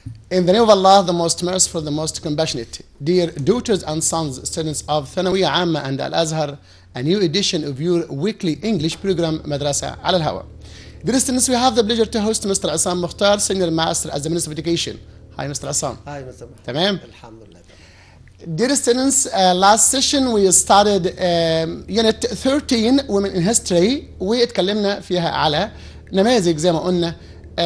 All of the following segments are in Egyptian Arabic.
In the name of Allah, the most merciful, the most compassionate, dear daughters and sons, students of Thanawiya Amma and Al Azhar, a new edition of your weekly English program, Madrasa Al Hawa. Dear students, we have the pleasure to host Mr. Assam Mukhtar, Senior Master as the Minister of Education. Hi, Mr. Assam. هاي مستر تمام. الحمد لله تمام Dear students, uh, last session we started um, unit 13 Women in History واتكلمنا فيها على نماذج زي ما قلنا um,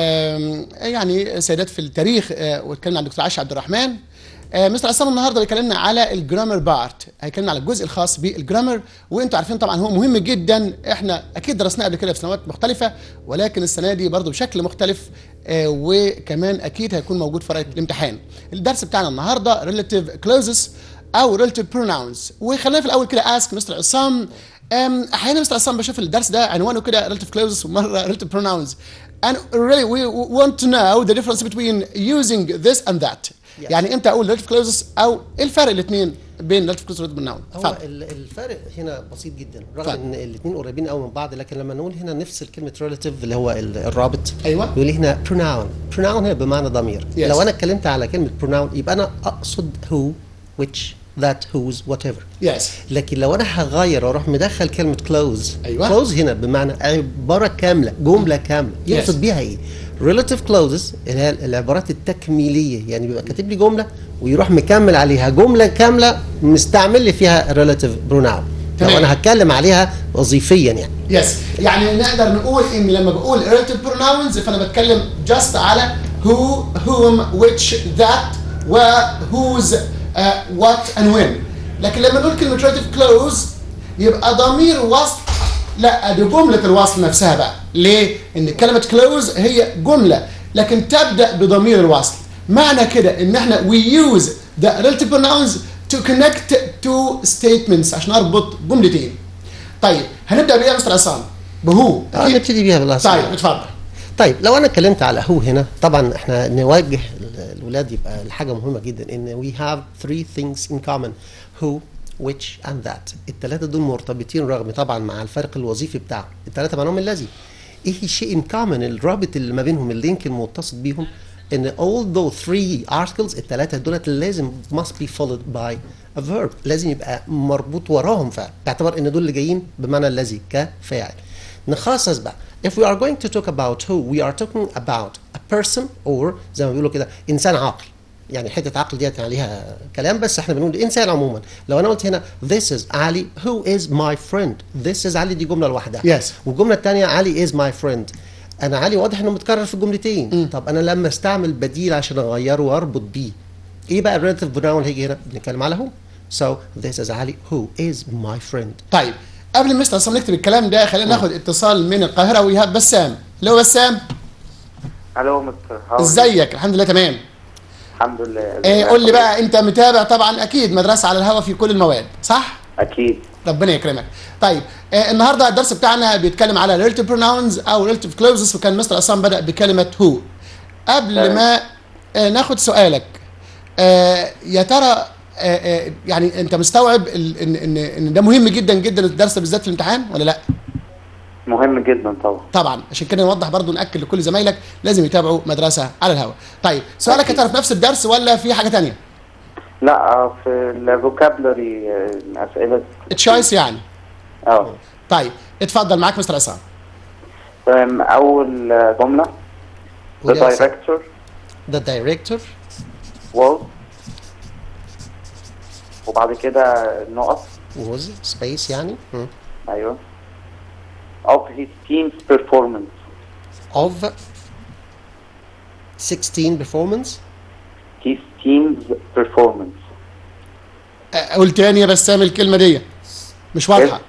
يعني سيدات في التاريخ uh, واتكلمنا عن الدكتور عائشة عبد الرحمن uh, مستر عصام النهارده بيكلمنا على الجرامر بارت هيكلمنا على الجزء الخاص بالجرامر وانتوا عارفين طبعا هو مهم جدا احنا اكيد درسناه قبل كده في سنوات مختلفه ولكن السنه دي برضه بشكل مختلف آه، وكمان اكيد هيكون موجود في ورقه الامتحان الدرس بتاعنا النهارده relative clauses او relative pronouns وخلينا في الاول كده اسك مستر عصام أم، احيانا مستر عصام بشوف الدرس ده عنوانه كده relative clauses ومره relative pronouns and really we want to know the difference between using this and that Yes. يعني امتى اقول relative clauses او ايه الفرق الاثنين بين relative clauses و relative pronoun هو اتفضل. ال- الفرق هنا بسيط جدا رغم اتفضل. ان الاثنين قريبين قوي من بعض لكن لما نقول هنا نفصل كلمه relative اللي هو ال- الرابط أيوة. يقول لي هنا pronoun pronoun هنا بمعنى ضمير Yes. لو انا اتكلمت على كلمه pronoun يبقى انا اقصد who which that whose whatever yes لكن لو انا هغير واروح مدخل كلمه close أيوة. close هنا بمعنى عباره كامله جمله كامله Yes. يقصد بيها ايه relative clauses اللي هي العبارات التكميليه يعني بيبقى كاتب لي جمله ويروح مكمل عليها جمله كامله مستعمل لي فيها relative pronoun لو تمام. انا هتكلم عليها وظيفيا يعني يس يعني نقدر نقول ان لما بقول relative pronouns فانا بتكلم just على who whom which that و whose uh, what and when لكن لما نقول كلمه relative clause يبقى ضمير وصل لا دي جمله الوصل نفسها بقى ليه ان كلمه clause هي جمله لكن تبدا بضمير الوصل معنى كده ان احنا we use the relative pronouns to connect two statements عشان اربط جملتين طيب هنبدا بايه يا مستر عصام؟ بهو آه، نبتدي بيها بالاصل طيب اتفضل طيب لو انا اتكلمت على هو هنا طبعا احنا نوجه ال- الولاد يبقى الحاجه مهمه جدا ان we have three things in common who which and that الثلاثه دول مرتبطين رغم طبعا مع الفرق الوظيفي بتاعهم الثلاثه معناهم الذي ايه الشيء in common الرابط اللي ما بينهم اللينك المتصل بيهم ان although three articles الثلاثه دولت لازم must be followed by a verb لازم يبقى مربوط وراهم فعل تعتبر ان دول اللي جايين بمعنى الذي كفاعل نخصص بقى if we are going to talk about who we are talking about a person or زي ما بيقولوا كده انسان عاقل يعني حته عقل ديت عليها كلام بس احنا بنقول انسان عموما لو انا قلت هنا this is علي who is my friend this is علي دي جمله لوحدها Yes. والجمله الثانيه علي is my friend انا علي واضح انه متكرر في الجملتين طب انا لما استعمل بديل عشان اغيره واربط بيه ايه بقى الريلاتيف pronoun هيجي هنا بنتكلم على هو so this is علي who is my friend طيب قبل ما مستر عصام نكتب الكلام ده خلينا ناخد اتصال من القاهره ويهاب بسام اللي هو بسام الو مستر هاو ازيك الحمد لله تمام الحمد لله ايه قول لي بقى انت متابع طبعا اكيد مدرسه على الهوا في كل المواد صح اكيد ربنا يكرمك طيب آه النهارده الدرس بتاعنا بيتكلم على relative pronouns او relative clauses وكان مستر عصام بدا بكلمه هو قبل تمام. ما آه ناخد سؤالك آه يا ترى آه آه يعني انت مستوعب ال- ان ان ان ده مهم جدا جدا الدرس ده بالذات في الامتحان ولا لا مهم جدا طبعا طبعا عشان كده نوضح برضو ناكد لكل زمايلك لازم يتابعوا مدرسه على الهواء طيب سؤالك يا أكيد. ترى في نفس الدرس ولا في حاجه تانية لا آه، في الفوكابلري اسئله تشويس يعني اه طيب اتفضل معاك مستر عصام تمام اول آه، جمله The قول يا أسد. director the director was وبعد كده نقط was space يعني مم. ايوه of his team's performance of 16 performance his team's performance آه، قول تاني يا بسام الكلمه دي مش واضحه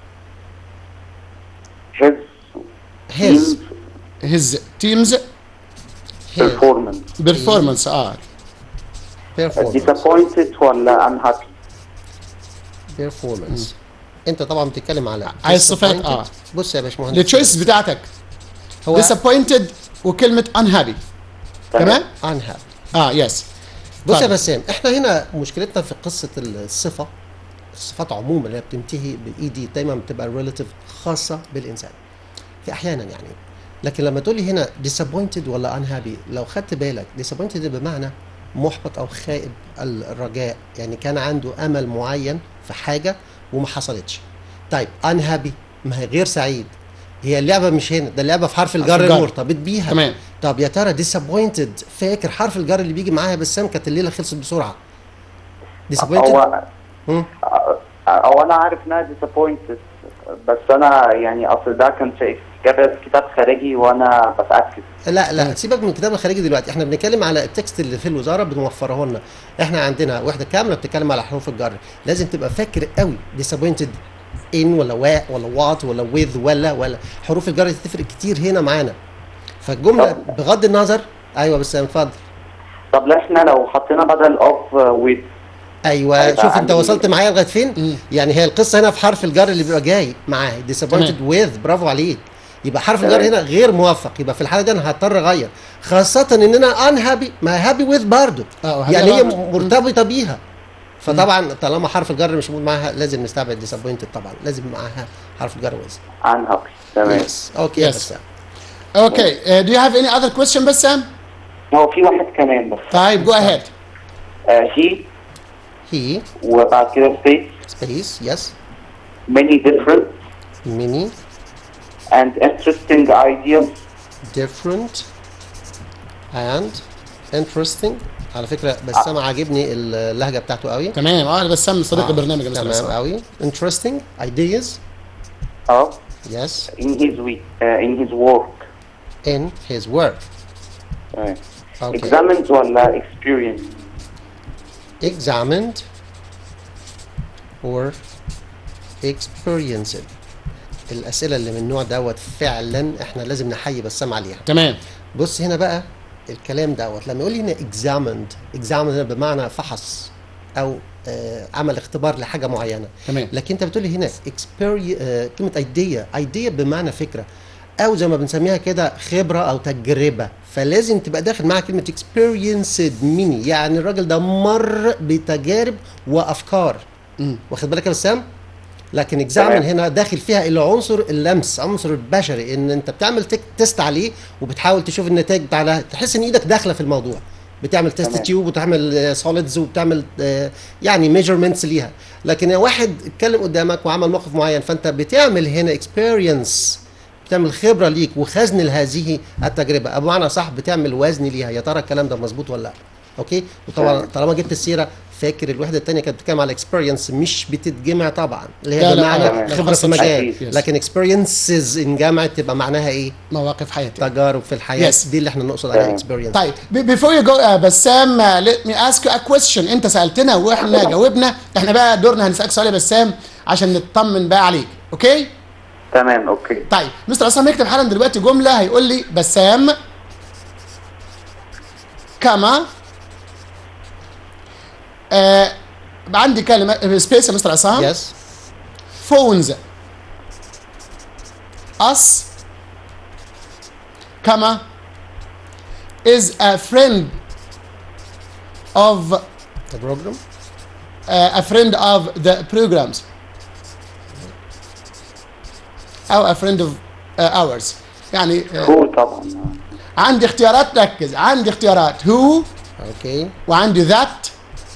his his team's هز تيمز his performance بيرفورمانس اه performance disappointed ولا unhappy performance انت طبعا بتتكلم على عايز صفات، disappointed. آه. بص يا باشمهندس التشويس بتاعتك هو disappointed وكلمه unhappy تمام unhappy اه يس بص يا طيب. بسام احنا هنا مشكلتنا في قصه الصفه الصفات عموما اللي هي بتنتهي بالاي دي دايما بتبقى ريلاتيف خاصه بالانسان في احيانا يعني لكن لما تقولي هنا disappointed ولا unhappy لو خدت بالك disappointed بمعنى محبط او خائب الرجاء يعني كان عنده امل معين في حاجه وما حصلتش طيب unhappy ما هي غير سعيد هي اللعبه مش هنا ده اللعبه في حرف الجر الجر. المرتبط بيها تمام. طب يا ترى disappointed فاكر حرف الجر اللي بيجي معاها بسام كانت الليله خلصت بسرعه disappointed هو مم. هو انا عارف انها disappointed بس انا يعني اصل ده كان في كتاب كتاب خارجي وانا بتاكد لا لا سيبك من الكتاب الخارجي دلوقتي احنا بنتكلم على التكست اللي في الوزاره بنوفره لنا احنا عندنا وحده كامله بتتكلم على حروف الجر لازم تبقى فاكر قوي disappointed ان ولا وا ولا وات ولا with ولا ولا حروف الجر تفرق كتير هنا معانا فالجمله طب- بغض النظر ايوه بس اتفضل طب لا احنا لو حطينا بدل اوف ويز ايوه هيبقى شوف انت عندي- وصلت معايا لغايه فين مم. يعني هي القصه هنا في حرف الجر اللي بيبقى جاي معاه disappointed with برافو عليك يبقى حرف الجر تمام. هنا غير موفق يبقى في الحاله دي انا هضطر اغير خاصه ان انا unhappy ما هابي with برضه اه وهي يعني هي برضه. مرتبطه بيها فطبعا طالما حرف الجر مش موجود معاها لازم نستبعد disappointed طبعا لازم معاها حرف الجر with عن هابي تمام يس اوكي يا Yes. بسام Okay, uh, do you have any other question بسام؟ هو في واحد كمان بس طيب go ahead. هي he وبعد كده سبيس space yes many different many and interesting ideas different and interesting على فكره بسام عاجبني اللهجه بتاعته قوي تمام اه انا بسام صديق آه، البرنامج يا مستر تمام عصام. قوي interesting ideas اه yes in his week uh, in his work in his work تمام okay examined ولا experience examined or experienced الاسئله اللي من النوع دوت فعلا احنا لازم نحيي بسام عليها تمام بص هنا بقى الكلام دوت لما يقول لي هنا examined examined هنا بمعنى فحص او آه عمل اختبار لحاجه معينه تمام. لكن انت بتقول لي هنا experi- آه كلمه idea idea بمعنى فكره او زي ما بنسميها كده خبره او تجربه فلازم تبقى داخل معاها كلمه experienced mini يعني الراجل ده مر بتجارب وافكار واخد بالك يا بسام لكن اكزامن تمام. هنا داخل فيها العنصر اللمس عنصر البشري ان انت بتعمل تك تيست عليه وبتحاول تشوف النتائج بتاعها تحس ان ايدك داخله في الموضوع بتعمل تيست تمام. تيوب وتعمل سوليدز وبتعمل آه، يعني ميجرمنتس ليها لكن واحد اتكلم قدامك وعمل موقف معين فانت بتعمل هنا اكسبيرينس بتعمل خبره ليك وخزن لهذه التجربه أو بمعنى صح بتعمل وزن ليها يا ترى الكلام ده مظبوط ولا لا اوكي وطبعا تمام. طالما جبت السيره فاكر الوحده الثانيه كانت بتتكلم على اكسبيرينس مش بتتجمع طبعا اللي لا، هي لا، بمعنى تمام. خبره في مجال أكيد. Yes. لكن اكسبيرينسز انجمعت تبقى معناها ايه مواقف حياتي تجارب في الحياه Yes. دي اللي احنا نقصد عليها تمام. اكسبيرينس طيب ب- before you go uh, بسام uh, let me ask you a question انت سالتنا واحنا جاوبنا احنا بقى دورنا هنسالك سؤال يا بسام عشان نطمن بقى عليك اوكي تمام اوكي طيب مستر عصام هيكتب حالا دلوقتي جمله هيقول لي بسام كما آه عندي كلمه سبيس يا مستر عصام يس phones us كما is a friend of ذا بروجرام uh, a friend of the programs أو a friend of uh, ours يعني uh, هو طبعا عندي اختيارات ركز عندي اختيارات who اوكي وعندي that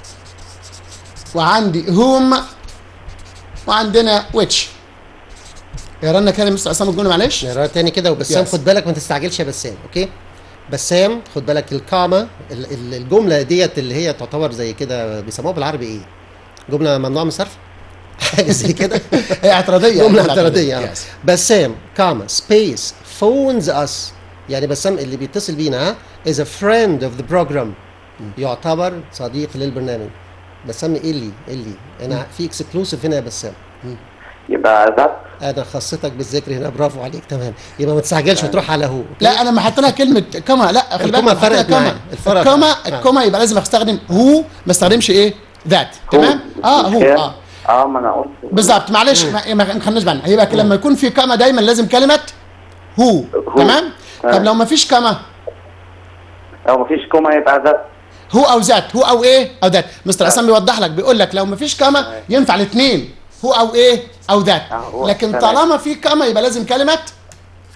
وعندي whom وعندنا which اقرا لنا كده يا مستر عصام الجمله معلش نقراها تاني كده وبسام Yes. خد بالك ما تستعجلش يا بسام اوكي بسام خد بالك الكاما ال- ال- الجمله ديت اللي هي تعتبر زي كده بيسموها بالعربي ايه جمله ممنوعه من الصرف حاجه زي كده هي اعتراضيه جمله اعتراضيه آه. Yes. بسام كاما سبيس فونز اس يعني بسام اللي بيتصل بينا ها is a friend of the program يعتبر صديق للبرنامج بسام ايه اللي ايه اللي انا في اكسكلوسيف هنا يا بسام يبقى ذات انا خصتك بالذكر هنا برافو عليك تمام يبقى ما تستعجلش وتروح على هو لا انا ما حطيت لها كلمه كما لا خلي بالك الكما أنا حطيت لها فرقت معايا. كما الفرق الكما فرق. الكما يبقى لازم استخدم هو ما استخدمش ايه ذات تمام اه هو اه اه ما انا قلت بالظبط معلش ما ما خدناش بالنا هيبقى لما يكون في كما دايما لازم كلمه هو هو. تمام طب تمام. لو ما فيش كما لو مفيش كوما يبقى ذات هو او ذات هو او ايه او ذات مستر عصام بيوضح لك بيقول لك لو ما فيش كما ينفع الاثنين هو او ايه او ذات آه، هو. لكن تمام. طالما في كما يبقى لازم كلمه هو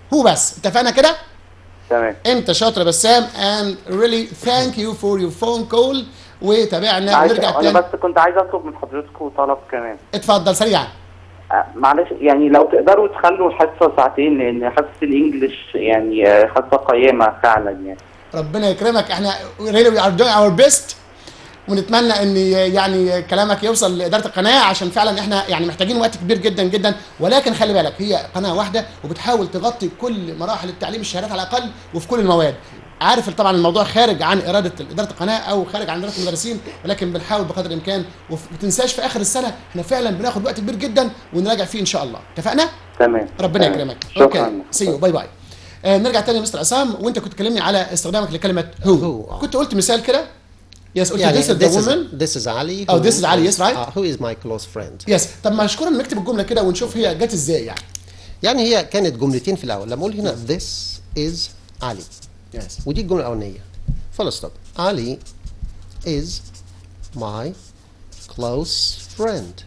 هو بس اتفقنا كده تمام انت شاطر يا بسام and really thank you for your phone call وتابعنا معلش ونرجع انا تاني بس كنت عايز اطلب من حضرتكم طلب كمان اتفضل سريعا آه، معلش يعني لو تقدروا تخلوا الحصه ساعتين لان حصه الانجليش يعني آه، حصه قيمه فعلا يعني ربنا يكرمك احنا really we are doing our best ونتمنى ان يعني كلامك يوصل لاداره القناه عشان فعلا احنا يعني محتاجين وقت كبير جدا جدا ولكن خلي بالك هي قناه واحده وبتحاول تغطي كل مراحل التعليم الشهادات على الاقل وفي كل المواد عارف طبعا الموضوع خارج عن اراده اداره القناه او خارج عن اراده المدرسين ولكن بنحاول بقدر الامكان وما تنساش في اخر السنه احنا فعلا بناخد وقت كبير جدا ونراجع فيه ان شاء الله اتفقنا تمام ربنا تمام. يكرمك شكرا سي يو باي باي آه نرجع تاني لمستر عصام وانت كنت تكلمني على استخدامك لكلمه هو هو، آه. كنت قلت مثال كده يس قلت يعني this is the this is, woman this is Ali Oh, who this is Ali, is- yes, right? uh, who is my close friend يس طب مشكورا نكتب الجمله كده ونشوف هي جت ازاي يعني يعني هي كانت جملتين في الاول لما اقول هنا this is Ali يس ودي الجمله الاولانيه فول ستوب علي is my close friend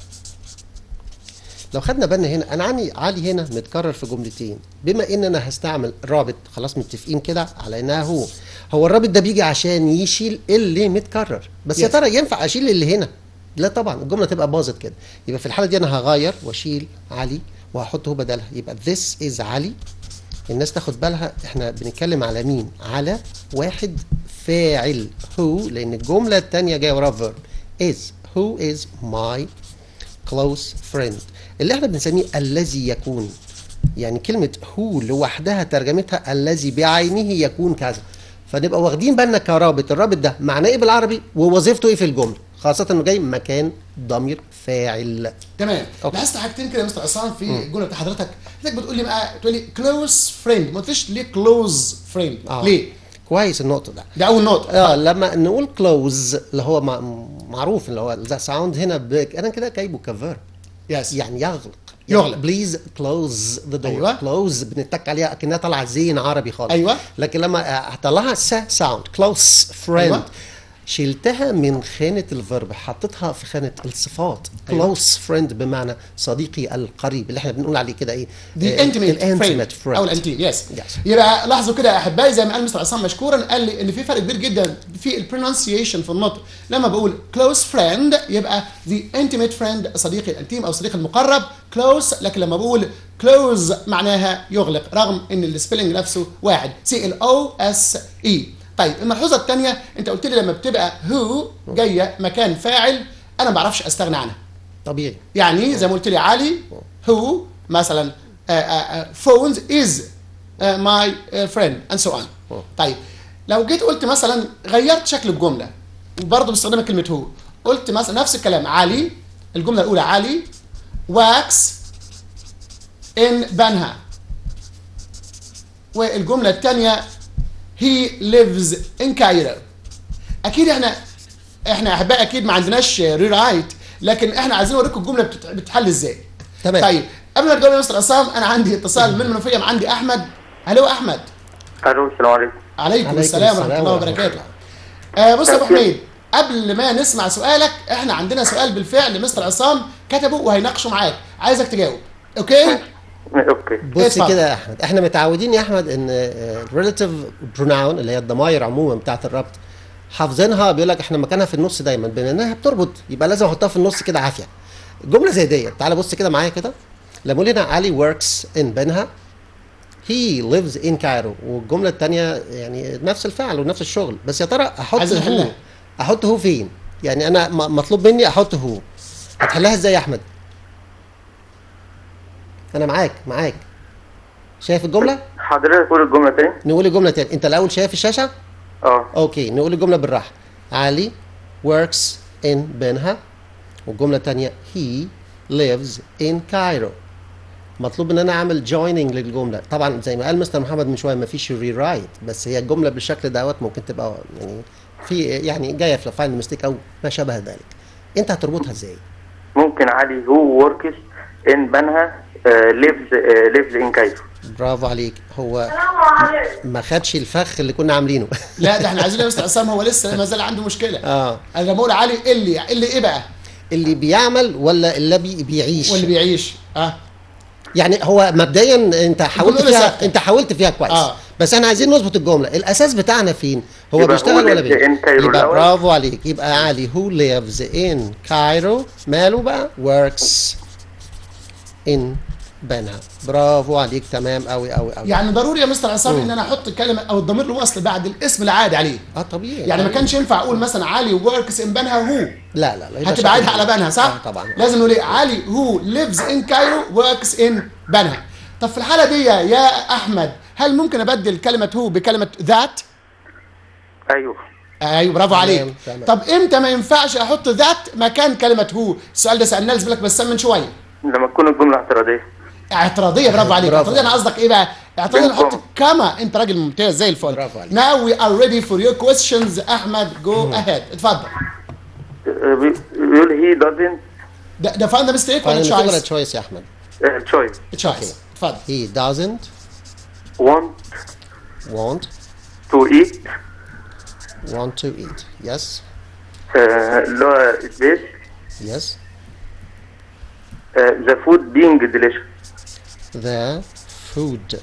لو خدنا بالنا هنا انا عندي علي هنا متكرر في جملتين بما ان انا هستعمل رابط خلاص متفقين كده على انها هو هو الرابط ده بيجي عشان يشيل اللي متكرر بس يا Yes. ترى ينفع اشيل اللي هنا لا طبعا الجمله تبقى باظت كده يبقى في الحاله دي انا هغير واشيل علي وهحط هو بدلها يبقى this is علي الناس تاخد بالها احنا بنتكلم على مين على واحد فاعل who لان الجمله الثانيه جايه وراها verb is who is my close friend اللي احنا بنسميه الذي يكون يعني كلمة هو لوحدها ترجمتها الذي بعينه يكون كذا فنبقى واخدين بالنا كرابط الرابط ده معناه ايه بالعربي ووظيفته ايه في الجملة خاصة انه جاي مكان ضمير فاعل تمام أوكي. لاحظت حاجتين كده يا مستر عصام في الجمله بتاع حضرتك حضرتك بتقول لي بقى تقول لي كلوز فريند ما قلتليش ليه كلوز فريند آه. ليه؟ كويس النقطة ده ده اول نقطه اه لما نقول كلوز اللي هو مع- معروف اللي هو ذا ساوند هنا ب... انا كده جايبه كفيرب يس يعني يغلق يغلق. بليز كلوز ذا دور أيوة. كلوز بنتك عليها اكنها طالعه زين عربي خالص أيوة. لكن لما هطلعها ساوند كلوز فريند أيوة. شلتها من خانة الفيرب حطيتها في خانة الصفات أيوة. close friend بمعنى صديقي القريب اللي احنا بنقول عليه كده ايه The intimate الانتيميت friend او الانتيم يس Yes. يبقى لاحظوا كده يا احبائي زي ما قال مستر عصام مشكورا قال لي ان في فرق كبير جدا في البرونسيشن في النطق لما بقول close friend يبقى the intimate friend صديقي الانتيم او صديقي المقرب close لكن لما بقول close معناها يغلق رغم ان السبيلنج نفسه واحد سي ال او اس اي طيب الملحوظه الثانيه انت قلت لي لما بتبقى هو جايه مكان فاعل انا ما بعرفش استغنى عنها طبيعي يعني زي ما قلت لي علي هو مثلا فونز از ماي فريند اند سو اون طيب لو جيت قلت مثلا غيرت شكل الجمله وبرضه باستخدام كلمه هو قلت مثلا نفس الكلام علي الجمله الاولى علي واكس ان بنها والجمله الثانيه he lives in Cairo اكيد احنا احنا يا احبائي اكيد ما عندناش ري رايت لكن احنا عايزين اوريكم الجمله بتت- بتتحل ازاي تمام. طيب قبل ما نجاوب يا مستر عصام انا عندي اتصال من المنوفيه مع عندي احمد الو احمد الو السلام عليكم عليكم, عليكم السلام ورحمه السلام الله ورحمة وبركاته الله. آه بص يا ابو حميد قبل ما نسمع سؤالك احنا عندنا سؤال بالفعل مستر عصام كتبه وهيناقشه معاك عايزك تجاوب اوكي اوكي بص اتفضل. كده يا احمد احنا متعودين يا احمد ان الريلاتيف بروناون اللي هي الضماير عموما بتاعه الربط حافظينها بيقول لك احنا مكانها في النص دايما بما انها بتربط يبقى لازم احطها في النص كده عافيه جمله زي ديت تعال بص كده معايا كده لما اقول هنا علي works in بنها he lives in Cairo والجمله الثانيه يعني نفس الفعل ونفس الشغل بس يا ترى احط عايزين هو نحلها. احط هو فين يعني انا م- مطلوب مني احط هو هتحلها ازاي يا احمد انا معاك معاك شايف الجمله حضرتك قول الجمله تاني نقول الجمله تاني انت الاول شايف الشاشه اه اوكي نقول الجمله بالراحه علي works in بنها والجمله الثانيه he lives in Cairo مطلوب ان انا اعمل joining للجمله طبعا زي ما قال مستر محمد من شويه ما فيش ري رايت بس هي الجمله بالشكل دوت ممكن تبقى يعني في يعني جايه في فايند ميستيك او ما شابه ذلك انت هتربطها ازاي ممكن علي هو وركس ان بنها ليفز ليفز ان كايرو برافو عليك هو ما خدش الفخ اللي كنا عاملينه لا ده احنا عايزين يا مستر عصام هو لسه ما زال عنده مشكله اه انا لما اقول علي اللي اللي ايه بقى اللي بيعمل ولا اللي بي بيعيش واللي بيعيش اه يعني هو مبدئيا انت حاولت الجملة فيها ثابتة. انت حاولت فيها كويس آه. بس احنا عايزين نظبط الجمله الاساس بتاعنا فين هو يبقى بيشتغل who ولا lives بيه in Cairo يبقى الأول؟ برافو عليك يبقى علي who lives in Cairo ماله بقى works in بنها برافو عليك تمام قوي قوي قوي يعني ضروري يا مستر عصام ان انا احط كلمه او الضمير الوصل بعد الاسم العادي عليه اه طبيعي يعني ما كانش ينفع اقول مثلا علي وركس ان بنها هو لا لا لا يبقى هتبقى عايدها شكل- على بنها صح؟ آه طبعا لازم نقول ايه علي هو lives in Cairo works in بنها طب في الحاله دي يا احمد هل ممكن ابدل كلمه هو بكلمه ذات؟ ايوه ايوه برافو عليك تمام. طب امتى ما ينفعش احط ذات مكان كلمه هو؟ السؤال ده سالناه لك بس من شويه لما تكون الجمله اعتراضيه اعتراضيه برافو عليك برافو اعتراضيه انا قصدك ايه بقى؟ اعتراضيه بالكم. نحط كما انت راجل ممتاز زي الفل برافو عليك. Now we are ready for your questions احمد جو اهيد اتفضل آه، بي- بيقول هي doesn't ده ده فاند ميستيك ولا فاينل تشايس؟ تشويس يا احمد choice تشايس اتفضل he doesn't want want to eat want to eat yes آه، اللي هو this yes آه، the food being delicious the food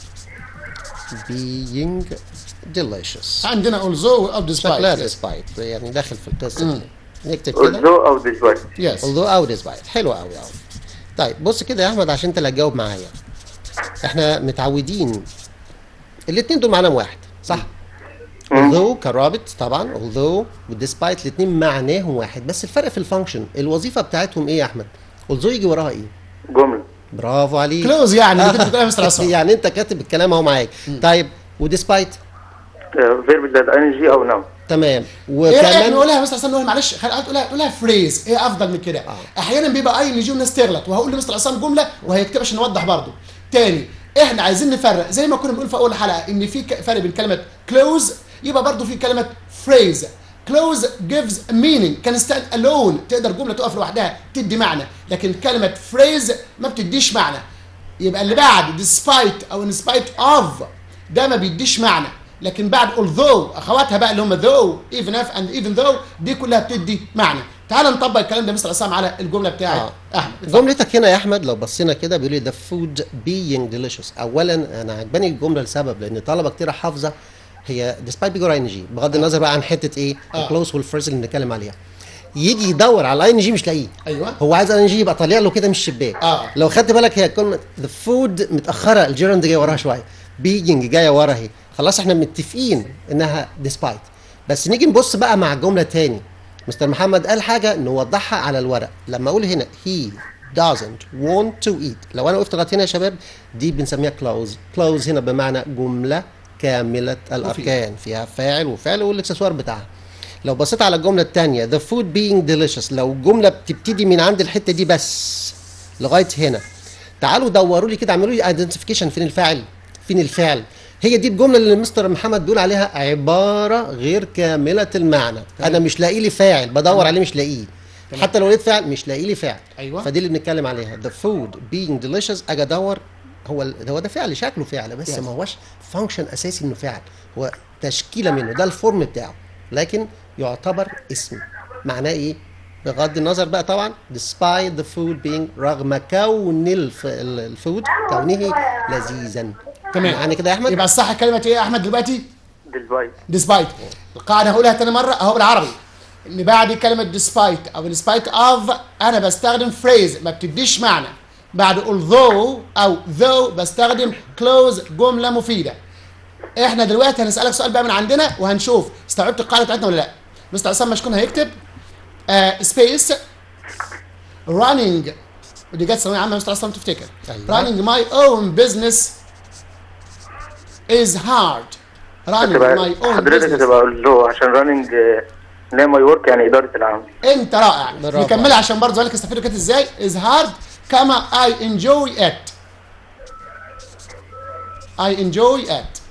being delicious عندنا although او شكلها despite despite يعني داخل في القصه دي نكتب كده although او despite يس although او despite حلو قوي قوي طيب بص كده يا احمد عشان انت اللي هتجاوب معايا احنا متعودين الاثنين دول معناهم واحد صح although كرابط طبعا although وديسبايت الاثنين معناهم واحد بس الفرق في الفانكشن الوظيفه بتاعتهم ايه يا احمد although يجي وراها ايه جمله برافو عليك كلوز يعني اللي بتقولها مستر عصام يعني انت كاتب الكلام اهو معاك طيب وديسبايت فيرب ذات ing او noun تمام ايه رايك وكمان نقولها يا مستر عصام نقولها معلش خلينا تقولها تقولها فريز ايه افضل من كده احيانا بيبقى اي نجي الناس تغلط وهقول لمستر عصام جمله وهيكتب عشان نوضح برضه تاني احنا عايزين نفرق زي ما كنا بنقول في اول حلقه ان في ك- فرق بين كلمه كلوز يبقى برضه في كلمه فريز كلوز جيفز meaning كان ستاند الون تقدر جمله تقف لوحدها تدي معنى لكن كلمه فريز ما بتديش معنى يبقى اللي بعد despite او in spite of ده ما بيديش معنى لكن بعد although اخواتها بقى اللي هم though even if and even though دي كلها بتدي معنى تعال نطبق الكلام ده مستر عصام على الجمله بتاعت آه. احمد اتفضل. جملتك هنا يا احمد لو بصينا كده بيقول لي the food being delicious اولا انا عجباني الجمله لسبب لان طلبه كتير حافظه هي despite بيجي ورا جي بغض النظر بقى عن حته ايه آه. الكلوز والفريز اللي بنتكلم عليها يجي يدور على الاي جي مش لاقيه أيوة. هو عايز اي جي يبقى طالع له كده من الشباك آه. لو خدت بالك هي كلمه the food متاخره الجيرند جايه وراها شويه being جايه ورا اهي خلاص احنا متفقين انها despite بس نيجي نبص بقى مع الجمله تاني مستر محمد قال حاجه نوضحها على الورق لما اقول هنا he doesn't want to eat لو انا وقفت لغايه هنا يا شباب دي بنسميها close close هنا بمعنى جمله كامله الاركان فيها فاعل وفعل والاكسسوار بتاعها لو بصيت على الجمله الثانيه the food being delicious لو الجمله بتبتدي من عند الحته دي بس لغايه هنا تعالوا دوروا لي كده اعملوا لي ايدنتيفيكيشن فين الفاعل فين الفعل هي دي الجمله اللي مستر محمد بيقول عليها عباره غير كامله المعنى انا مش لاقي لي فاعل بدور عليه مش لاقيه حتى لو لقيت فعل مش لاقي لي فعل أيوة. فدي اللي بنتكلم عليها the food being delicious اجي ادور هو ال- هو ده فعل شكله فعل بس Yes. ما هوش فانكشن اساسي انه فعل هو تشكيله منه ده الفورم بتاعه لكن يعتبر اسم معناه ايه بغض النظر بقى طبعا despite the food being رغم كون الف... ال- الفود كونه لذيذا تمام يعني كده يا احمد يبقى الصح كلمه ايه يا احمد دلوقتي despite despite القاعده هقولها تاني مره اهو بالعربي ان بعد كلمه despite او in spite of انا بستخدم phrase ما بتديش معنى بعد although او though بستخدم close جمله مفيده احنا دلوقتي هنسالك سؤال بقى من عندنا وهنشوف استوعبت القاعده بتاعتنا ولا لا مستر عصام مشكون هيكتب آه سبيس running ودي جت ثانويه عامه مستر عصام تفتكر أيوة. running my own business is hard running هتبقى my own حضرتك business هتبقى اللي عشان راننج لا ماي ورك يعني اداره العمل انت رائع برافو نكملها عشان برضه ذلك استفيدوا كانت ازاي is hard كما I enjoy it I enjoy it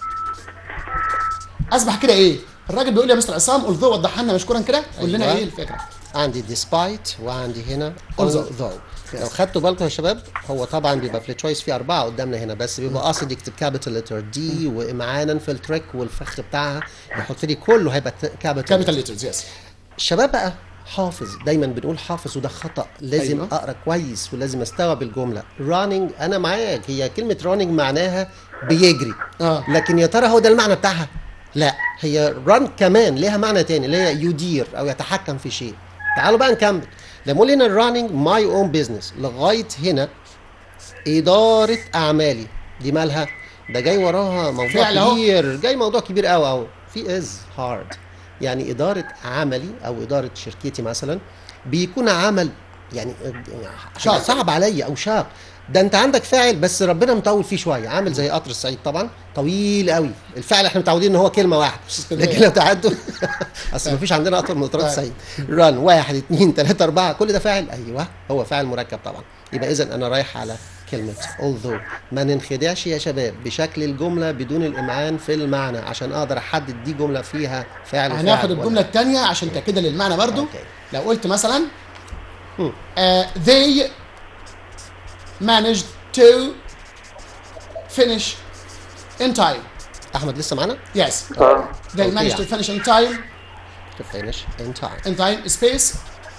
اصبح كده ايه الراجل بيقول لي يا مستر عصام although وضحها لنا مشكورا كده قول لنا أيوة. ايه الفكره عندي despite وعندي هنا Although. although لو خدتوا بالكم يا شباب هو طبعا بيبقى في التشويس في اربعه قدامنا هنا بس بيبقى قاصد يكتب كابيتال لتر دي وامعانا في التريك والفخ بتاعها يحط لي كله هيبقى كابيتال كابيتال ليترز يس الشباب بقى حافظ دايما بنقول حافظ وده خطا لازم أيوة. أيوة. اقرا كويس ولازم استوعب الجمله running انا معاك هي كلمه running معناها بيجري آه. لكن يا ترى هو ده المعنى بتاعها لا هي run كمان ليها معنى تاني اللي هي يدير او يتحكم في شيء تعالوا بقى نكمل لما اقول هنا running my own business لغايه هنا اداره اعمالي دي مالها ده جاي وراها موضوع فعل أهو. كبير جاي موضوع كبير قوي اهو في از هارد يعني اداره عملي او اداره شركتي مثلا بيكون عمل يعني شاق. شاق. صعب عليا او شاق ده انت عندك فاعل بس ربنا مطول فيه شويه عامل زي قطر الصعيد طبعا طويل قوي الفعل احنا متعودين ان هو كلمه واحده اسكندرية. لكن لو تعدوا اصل مفيش عندنا قطر من قطارات طيب. الصعيد ران واحد اثنين ثلاثه اربعه كل ده فاعل ايوه هو فاعل مركب طبعا يبقى اذا انا رايح على كلمه although ما ننخدعش يا شباب بشكل الجمله بدون الامعان في المعنى عشان اقدر احدد دي جمله فيها فعل وفاعل هناخد ولا الجمله الثانيه عشان تاكيدا للمعنى برضو أوكي. لو قلت مثلا مم. uh, they managed to finish in time احمد لسه معانا yes اه they أوكي managed to يعني. finish in time to finish in time in time space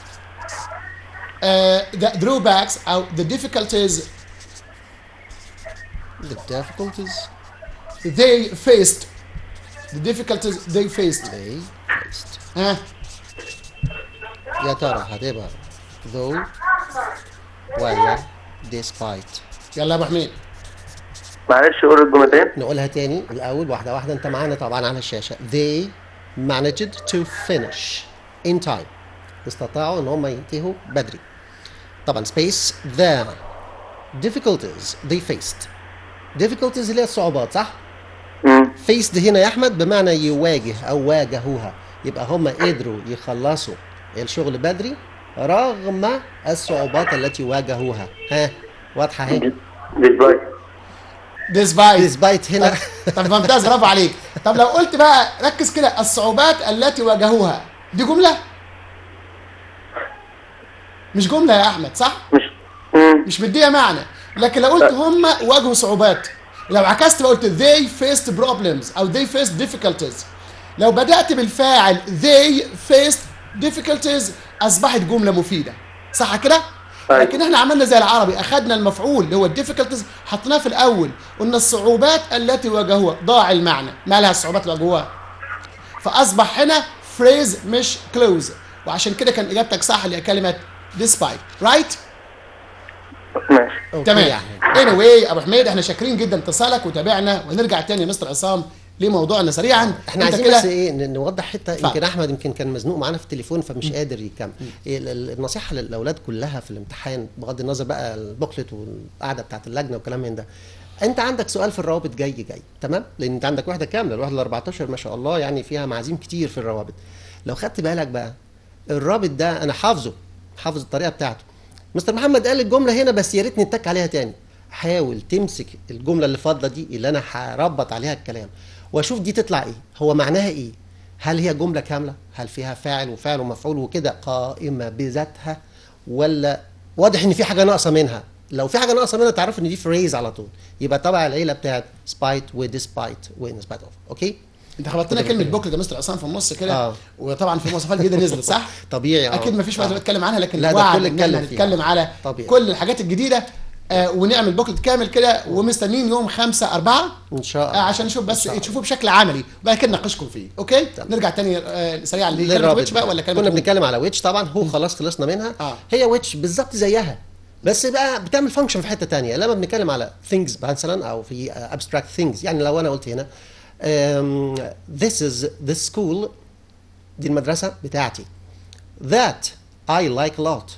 uh, the drawbacks or the difficulties the difficulties they faced the difficulties they faced they faced ها يا ترى هتبقى though ولا despite يلا يا ابو حميد معلش قول الجملتين نقولها تاني الأول واحدة واحدة أنت معانا طبعا على الشاشة they managed to finish in time استطاعوا إن هم ينتهوا بدري طبعا space the difficulties they faced difficulties اللي هي الصعوبات صح؟ امم faced هنا يا أحمد بمعنى يواجه أو واجهوها يبقى هم قدروا يخلصوا الشغل بدري رغم الصعوبات التي واجهوها ها واضحة اهي ديسبايت despite despite هنا طب ممتاز برافو عليك طب لو قلت بقى ركز كده الصعوبات التي واجهوها دي جمله مش جمله يا احمد صح مش امم مش مديها معنى لكن لو قلت هم واجهوا صعوبات لو عكست بقى قلت they faced problems او they faced difficulties لو بدأت بالفاعل they faced difficulties أصبحت جملة مفيدة صح كده؟ أيوة. لكن احنا عملنا زي العربي اخذنا المفعول اللي هو difficulties حطيناه في الاول قلنا الصعوبات التي واجهوها ضاع المعنى ما لها الصعوبات اللي واجهوها فاصبح هنا phrase مش close وعشان كده كان اجابتك صح اللي هي كلمه despite right ماشي أوكي تمام يا أحمد. اني anyway, ابو حميد احنا شاكرين جدا اتصالك وتابعنا ونرجع تاني يا مستر عصام لموضوعنا سريعا احنا انت عايزين كده بس ايه ن- نوضح حته اتفضل. يمكن احمد يمكن كان مزنوق معانا في التليفون فمش قادر يكمل إيه ال- ال- النصيحه للاولاد كلها في الامتحان بغض النظر بقى البوكلت والقعده بتاعت اللجنه والكلام من ده انت عندك سؤال في الروابط جاي جاي تمام لان انت عندك وحده كامله الوحده ال 14 ما شاء الله يعني فيها معازيم كتير في الروابط لو خدت بالك بقى الرابط ده انا حافظه حافظ الطريقه بتاعته مستر محمد قال الجمله هنا بس يا ريت نتك عليها تاني حاول تمسك الجمله اللي فاضله دي اللي انا هربط عليها الكلام واشوف دي تطلع ايه هو معناها ايه هل هي جمله كامله هل فيها فاعل وفاعل ومفعول وكده قائمه بذاتها ولا واضح ان في حاجه ناقصه منها لو في حاجه ناقصه منها تعرف ان دي فريز على طول يبقى تبع العيله بتاعت سبايت وديسبايت وان سبايت اوف اوكي انت خبطتنا كلمه بوكلت يا مستر عصام في النص كده آه. وطبعا في مواصفات جديده نزلت صح؟ طبيعي آه. اكيد ما فيش وقت آه. نتكلم عنها لكن لا، ده وعد كل ان احنا اتكلم فيها. هنتكلم على طبيعي. كل الحاجات الجديده آه ونعمل بوكلت كامل كده ومستنيين يوم 5 4 ان شاء آه الله عشان نشوف إن بس شاء الله. تشوفوه بشكل عملي وبعد كده نناقشكم فيه اوكي تمام. نرجع تاني آه سريعا لكلمه للرابط ويتش بقى ولا كلمه كنا هو؟ بنتكلم على ويتش طبعا هو خلاص خلصنا منها آه. هي ويتش بالظبط زيها بس بقى بتعمل فانكشن في حته تانية لما بنتكلم على things مثلا او في uh, abstract things يعني لو انا قلت هنا um, this is the school دي المدرسه بتاعتي that I like a lot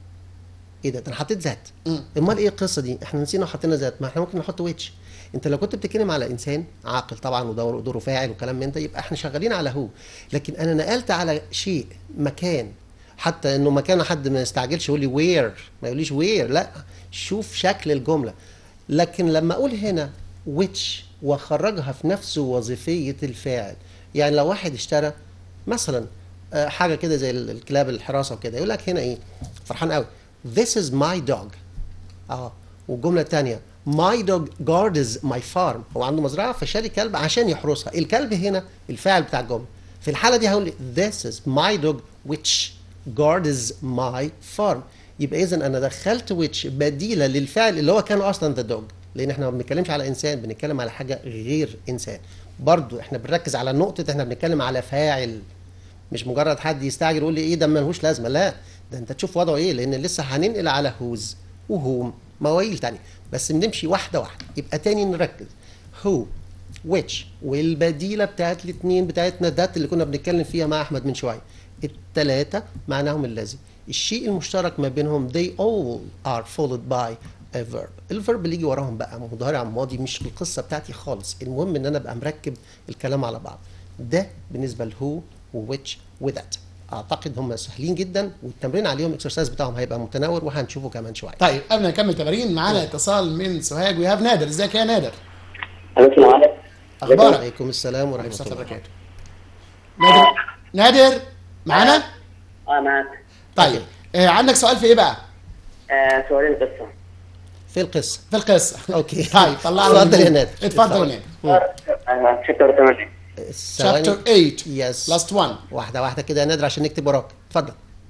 ايه ده ده انا حطيت ذات امال ايه القصه دي احنا نسينا وحطينا ذات ما احنا ممكن نحط ويتش انت لو كنت بتتكلم على انسان عاقل طبعا ودوره دوره فاعل وكلام من ده يبقى احنا شغالين على هو لكن انا نقلت على شيء مكان حتى انه مكان حد ما يستعجلش يقول لي وير ما يقوليش وير لا شوف شكل الجمله لكن لما اقول هنا which واخرجها في نفس وظيفيه الفاعل يعني لو واحد اشترى مثلا آه، حاجه كده زي ال- الكلاب الحراسه وكده يقول لك هنا ايه فرحان قوي this is my dog اه والجمله الثانيه my dog guards my farm هو عنده مزرعه فشاري كلب عشان يحرسها الكلب هنا الفاعل بتاع الجمله في الحاله دي هقول this is my dog which guards my farm يبقى اذا انا دخلت which بديله للفعل اللي هو كان اصلا the dog لان احنا ما بنتكلمش على انسان بنتكلم على حاجه غير انسان برضو احنا بنركز على نقطه احنا بنتكلم على فاعل مش مجرد حد يستعجل يقول لي ايه ده ملهوش لازمه لا ده انت تشوف وضعه ايه لان لسه هننقل على هوز وهوم مواويل تانية بس بنمشي واحده واحده يبقى تاني نركز هو which والبديله بتاعت الاثنين بتاعتنا ذات اللي كنا بنتكلم فيها مع احمد من شويه الثلاثه معناهم الذي الشيء المشترك ما بينهم they all are followed by a verb الفيرب اللي يجي وراهم بقى مضارع ماضي مش القصه بتاعتي خالص المهم ان انا ابقى مركب الكلام على بعض ده بالنسبه لهو وwhich وذات اعتقد هم سهلين جدا والتمرين عليهم الاكسرسايز بتاعهم هيبقى متناور وهنشوفه كمان شويه طيب قبل ما نكمل تمارين معانا اتصال من سوهاج وي هاف نادر ازيك يا نادر السلام عليكم اخبارك عليكم السلام ورحمه عليكم السلام الله وبركاته نادر نادر معانا اه معاك طيب آه عندك سؤال في ايه بقى آه سؤالين قصه في القصه في القصه اوكي طيب طلعنا اتفضل يا النجوم. نادر اتفضل يا نادر شابتر 8 ثواني. chapter 8 يس last one واحده واحده كده يا نادر عشان نكتب وراك اتفضل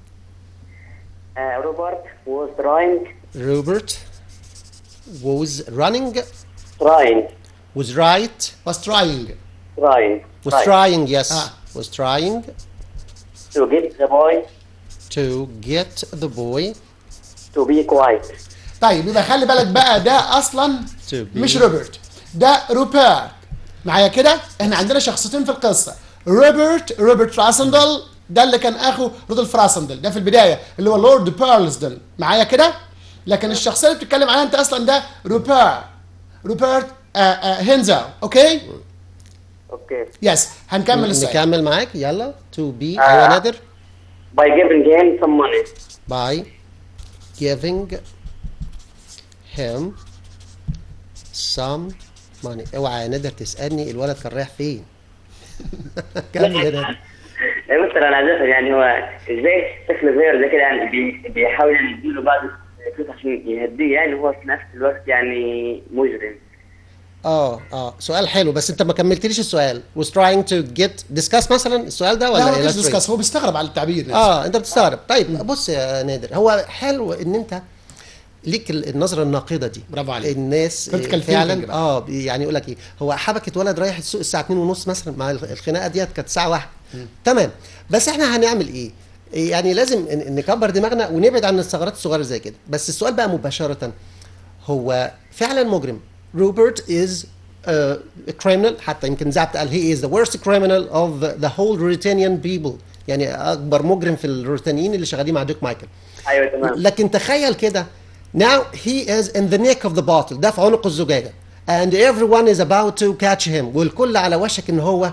روبرت was trying روبرت was running trying was right was trying trying was trying yes Ah. was trying to get the boy to get the boy to be quiet طيب يبقى خلي بالك بقى ده اصلا To be- مش روبرت ده روبرت معايا كده احنا عندنا شخصيتين في القصه روبرت روبرت راسندل ده اللي كان اخو رودولف راسندل ده في البدايه اللي هو لورد بيرلزدن معايا كده لكن الشخصيه اللي بتتكلم عليها انت اصلا ده روبرت روبرت آه آه هينزاو اوكي اوكي يس هنكمل السؤال نكمل معاك يلا to be ايوه يا نادر by giving him some money by giving him some money اوعى يا نادر تسالني الولد كان رايح فين كمل يا نادر يا مستر انا عايز افهم يعني هو ازاي طفل صغير زي كده يعني بي- بيحاول يعني يديله بعض الفلوس عشان يهديه يعني هو في نفس الوقت يعني مجرم اه اه سؤال حلو بس انت ما كملتليش السؤال was trying to get discuss مثلا السؤال ده ولا لا هو مش illustrate؟ ديسكاس هو بيستغرب على التعبير نفسه اه انت بتستغرب طيب بص يا نادر هو حلو ان انت ليك ال- النظره الناقده دي برافو عليك. الناس critical thinking فعلا بقى. اه يعني يقول لك ايه هو حبكه ولد رايح السوق الساعه 2 ونص مثلا مع الخ- الخناقه ديت كانت الساعه 1 تمام بس احنا هنعمل ايه يعني لازم ن- نكبر دماغنا ونبعد عن الثغرات الصغيره زي كده بس السؤال بقى مباشره هو فعلا مجرم روبرت از كريمنال حتى يمكن زعبت قال هي از ذا worst criminal of the whole Ruritanian people يعني اكبر مجرم في الروتانيين اللي شغالين مع دوك مايكل ايوه تمام لكن تخيل كده now he is in the neck of the bottle ده في عنق الزجاجه and everyone is about to catch him والكل على وشك ان هو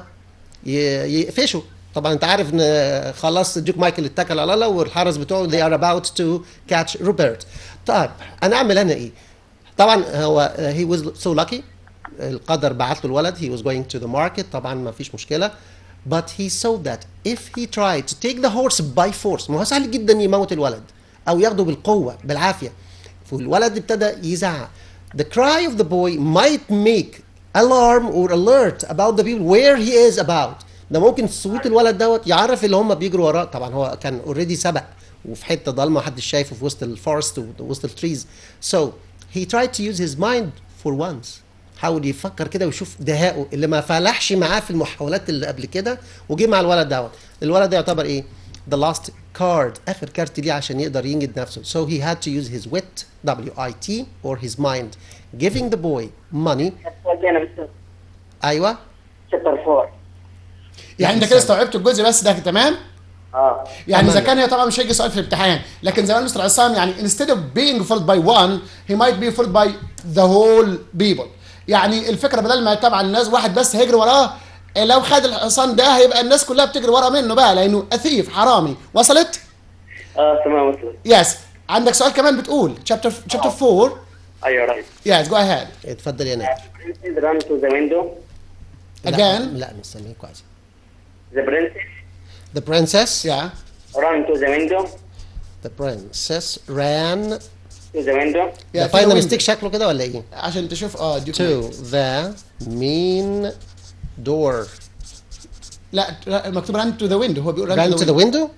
ي- يقفشه طبعا انت عارف ان خلاص دوك مايكل اتكل على الله والحرس بتوعه they are about to catch روبرت طيب انا اعمل انا ايه طبعا هو he was so lucky القدر بعت له الولد he was going to the market طبعا ما فيش مشكله but he saw that if he tried to take the horse by force ما هو سهل جدا يموت الولد او ياخده بالقوه بالعافيه فالولد ابتدى يزعق the cry of the boy might make alarm or alert about the people where he is about ده ممكن صوت الولد دوت يعرف اللي هم بيجروا وراه طبعا هو كان اوريدي سبق وفي حته ضلمه محدش شايفه في وسط الفورست ووسط التريز so he tried to use his mind for once حاول يفكر كده ويشوف دهائه اللي ما فلحش معاه في المحاولات اللي قبل كده وجه مع الولد دوت الولد ده يعتبر ايه the last card اخر كارت ليه عشان يقدر ينجد نفسه so he had to use his wit W I T or his mind giving the boy money انا مستر ايوه شابتر 4 يعني انت كده استوعبت الجزء بس ده تمام اه يعني اذا تمام. كان هي طبعا مش هيجي سؤال في الامتحان لكن زي ما مستر عصام يعني instead of being followed by one he might be followed by the whole people يعني الفكره بدل ما طبعا الناس واحد بس هيجري وراه لو خد الحصان ده هيبقى الناس كلها بتجري ورا منه بقى لانه اثيف حرامي وصلت؟ اه تمام مستر يس عندك سؤال كمان بتقول chapter chapter 4 ايوه رايت يس جو اهيد اتفضل يا نادر princess ran to the window لا again لا مستنيك كويس the princess the princess yeah ran to the window the princess ran to the window Yeah, ده to the فاينل window. ميستيك شكله كده ولا ايه عشان تشوف اه دي to the mean door لا لا، مكتوب run to the window هو بيقول run to the window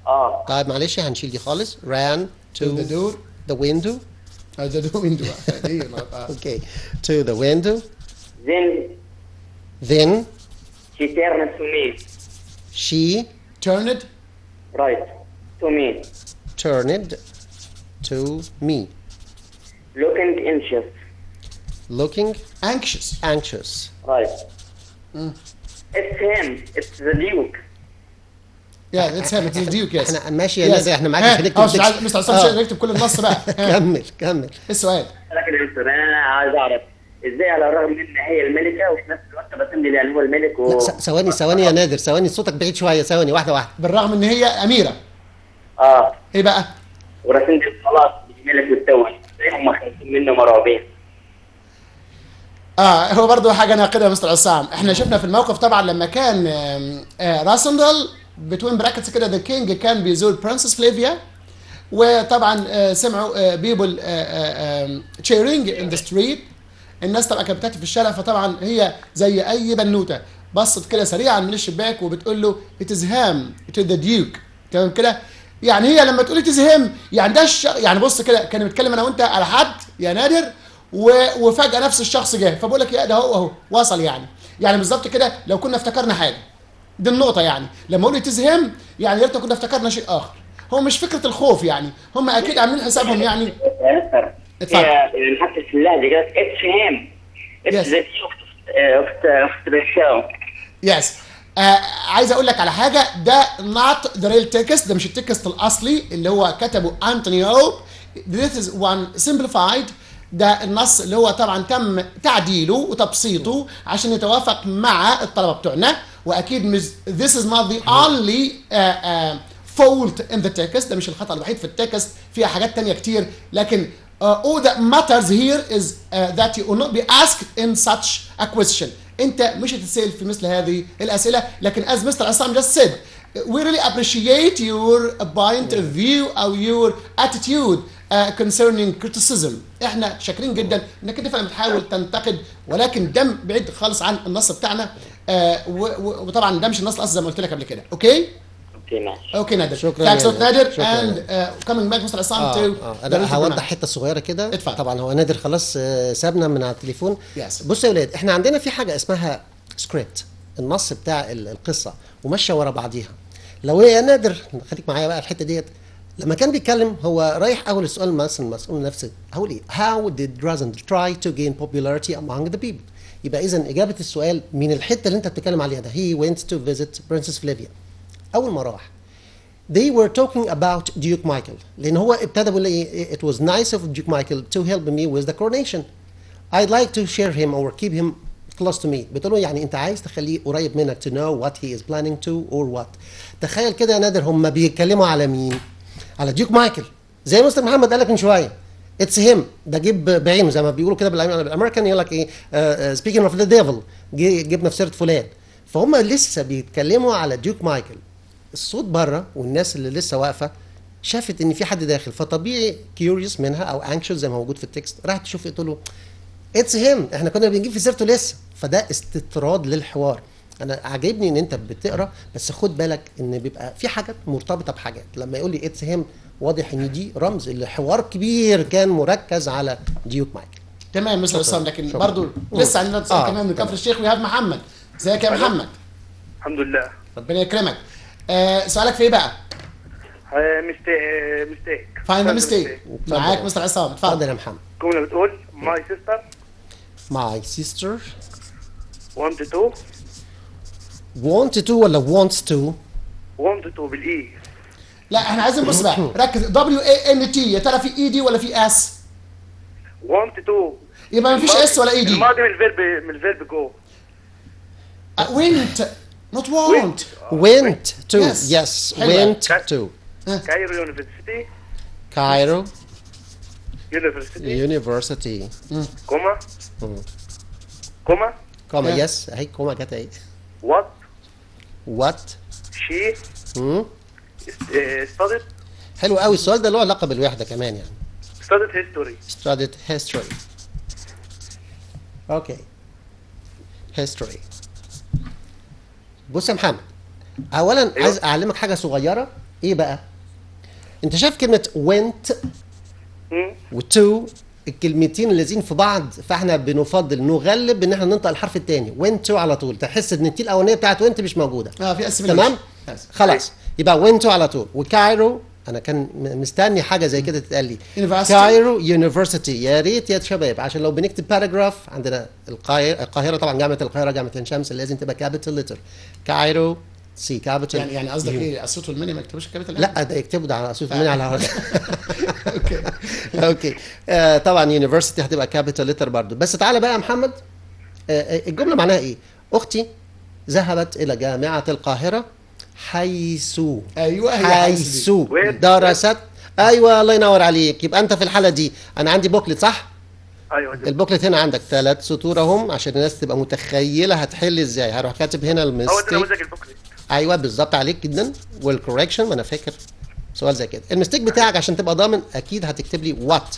اه طيب معلش هنشيل دي خالص ran to to the door the window uh, the door window دي غلط. آه. okay to the window then then she turned to me she turned right to me turned to me looking anxious looking anxious anxious right it's him it's the duke yeah that's him it's the duke yes احنا ماشي يا نادر احنا معاك ها، مش هنكتب اه مش عايز text. مستر عصام آه. مش هنكتب كل النص بقى ها، كمل كمل ايه السؤال لكن الانسر انا عايز اعرف ازاي على الرغم من ان هي الملكه وفي نفس الوقت بتملي يعني هو الملك و... لا س- ثواني ثواني يا نادر ثواني صوتك بعيد شويه ثواني واحده واحده بالرغم ان هي اميره اه ايه بقى ورسمت خلاص الملك والتوج ازاي هم خايفين منه مرعوبين اه هو برضه حاجه ناقده يا مستر عصام احنا شفنا في الموقف طبعا لما كان آم، آه راسندل بتوين براكتس كده ذا كينج كان بيزور برنسس فليفيا وطبعا آه سمعوا بيبل تشيرنج ان ذا ستريت الناس طبعا كانت بتهتف في الشارع فطبعا هي زي اي بنوته بصت كده سريعا من الشباك وبتقول له it is him to the duke تمام كده يعني هي لما تقول it is him يعني ده الش... يعني بص كده كان بيتكلم انا وانت على حد يا نادر و... وفجاه نفس الشخص جه فبقول لك يا ده هو اهو وصل يعني يعني بالظبط كده لو كنا افتكرنا حاجه دي النقطه يعني لما اقول it is him يعني يا ريت كنا افتكرنا شيء اخر هو مش فكره الخوف يعني هم اكيد عاملين حسابهم يعني ياسر اتفضل. هي يعني حتى في اللهجه قالت اتس هيم Yes. اتس ذا اوف اوف ذا شو يس آه عايز اقول لك على حاجه ده not the real text ده مش التكست الاصلي اللي هو كتبه انتوني هوب this is one simplified ده النص اللي هو طبعا تم تعديله وتبسيطه عشان يتوافق مع الطلبه بتوعنا واكيد مش this is not the only uh, uh, fault in the text ده مش الخطا الوحيد في التكست فيها حاجات تانية كتير لكن uh, all that matters here is uh, that you will not be asked in such a question انت مش هتتسال في مثل هذه الاسئله لكن as Mr. عصام just said we really appreciate your point of view او your attitude uh, concerning criticism احنا شاكرين جدا انك انت فعلا بتحاول تنتقد ولكن ده بعيد خالص عن النص بتاعنا uh, و- و- وطبعا ده مش النص الاصلي زي ما قلت لك قبل كده اوكي اوكي ماشي اوكي نادر شكراً ثانكس يا لوت نادر. نادر شكراً and uh, coming back Mr. عصام اه to اه the انا rest of the هوضح map. حته صغيره كده اتفضل. طبعا هو نادر خلاص آه، سابنا من على التليفون Yes. بصوا يا ولاد احنا عندنا في حاجه اسمها سكريبت النص بتاع ال- القصه وماشيه ورا بعضيها لو يا نادر خليك معايا بقى الحته ديت لما كان بيتكلم هو رايح اول السؤال مثلا المسؤول نفسه هقول ايه how did Rosendal try to gain popularity among the people يبقى اذا اجابه السؤال من الحته اللي انت بتتكلم عليها ده he went to visit Princess Flavia اول ما راح they were talking about Duke Michael لان هو ابتدى بيقول ايه it was nice of Duke Michael to help me with the coronation I'd like to share him or keep him close to me بتقول له يعني انت عايز تخليه قريب منك to know what he is planning to or what تخيل كده يا نادر هم بيتكلموا على مين على ديوك مايكل زي مستر محمد قال لك من شويه اتس هيم ده جيب بعينه زي ما بيقولوا كده بالأم- بالامريكان يقول لك ايه سبيكينج اوف ذا ديفل جبنا في سيره فلان فهم لسه بيتكلموا على ديوك مايكل الصوت بره والناس اللي لسه واقفه شافت ان في حد داخل فطبيعي كيوريوس منها او انكشوس زي ما موجود في التكست راحت تشوف تقول له اتس هيم احنا كنا بنجيب في سيرته لسه فده استطراد للحوار انا عاجبني ان انت بتقرا بس خد بالك ان بيبقى في حاجات مرتبطه بحاجات لما يقول لي اتس هيم واضح ان دي رمز لحوار كبير كان مركز على ديوك مايكل تمام مستر عصام لكن شكراً. برضو لسه عندنا اتصال آه، كمان من تمام. كفر الشيخ ويهاب محمد ازيك يا محمد الحمد لله ربنا يكرمك آه سؤالك في ايه بقى؟ مستيك مستيك فاين ميستيك معاك مستر عصام اتفضل اتفضل يا محمد الجملة بتقول my sister my sister wanted to want to ولا wants to wanted to بالاي لا احنا عايزين بص بقى ركز دبليو اي ان تي يا ترى في اي دي ولا في اس؟ wanted to يبقى ما فيش اس ولا اي دي الماضي من الفيرب من الفيرب جو وينت نوت وونت went to Yes. yes حلوة. went to كايرو يونيفرسيتي Cairo يونيفرسيتي University كوما كوما كوما Yeah. يس اهي كوما جت اهي وات what شي مم. studied حلو قوي السؤال ده له علاقه بالوحده كمان يعني studied history studied history اوكي history بص يا محمد اولا أيوة. عايز اعلمك حاجه صغيره ايه بقى انت شايف كلمه went مم. وتو الكلمتين اللازين في بعض فاحنا بنفضل نغلب ان احنا ننطق الحرف الثاني وين تو على طول تحس ان التي الاولانيه بتاعت وينت مش موجوده اه في اسم تمام خلاص يبقى وين تو على طول وكايرو انا كان م- مستني حاجه زي كده تتقال لي University. كايرو يونيفرسيتي يا ريت يا شباب عشان لو بنكتب باراجراف عندنا القاهره القاهره طبعا جامعه القاهره جامعه عين شمس لازم تبقى كابيتال لتر كايرو سي كابيتال يعني يعني قصدك ايه الصوت والمني ما يكتبوش الكابيتال لا ده يكتبوا ده على اساس من على اوكي اوكي آه طبعا يونيفرسيتي هتبقى كابيتال لتر برضو بس تعالى بقى يا محمد آه آه، الجمله معناها ايه اختي ذهبت الى جامعه القاهره حيث ايوه هي حيث Where- درست ايوه الله ينور عليك يبقى انت في الحاله دي انا عندي بوكلت صح ايوه دي. البوكلت هنا عندك ثلاث سطور اهم عشان الناس تبقى متخيله هتحل ازاي هروح كاتب هنا هو ده المستيك نموذج البوكلت ايوه بالظبط عليك جدا والكوركشن ما انا فاكر سؤال زي كده المستيك بتاعك عشان تبقى ضامن اكيد هتكتب لي وات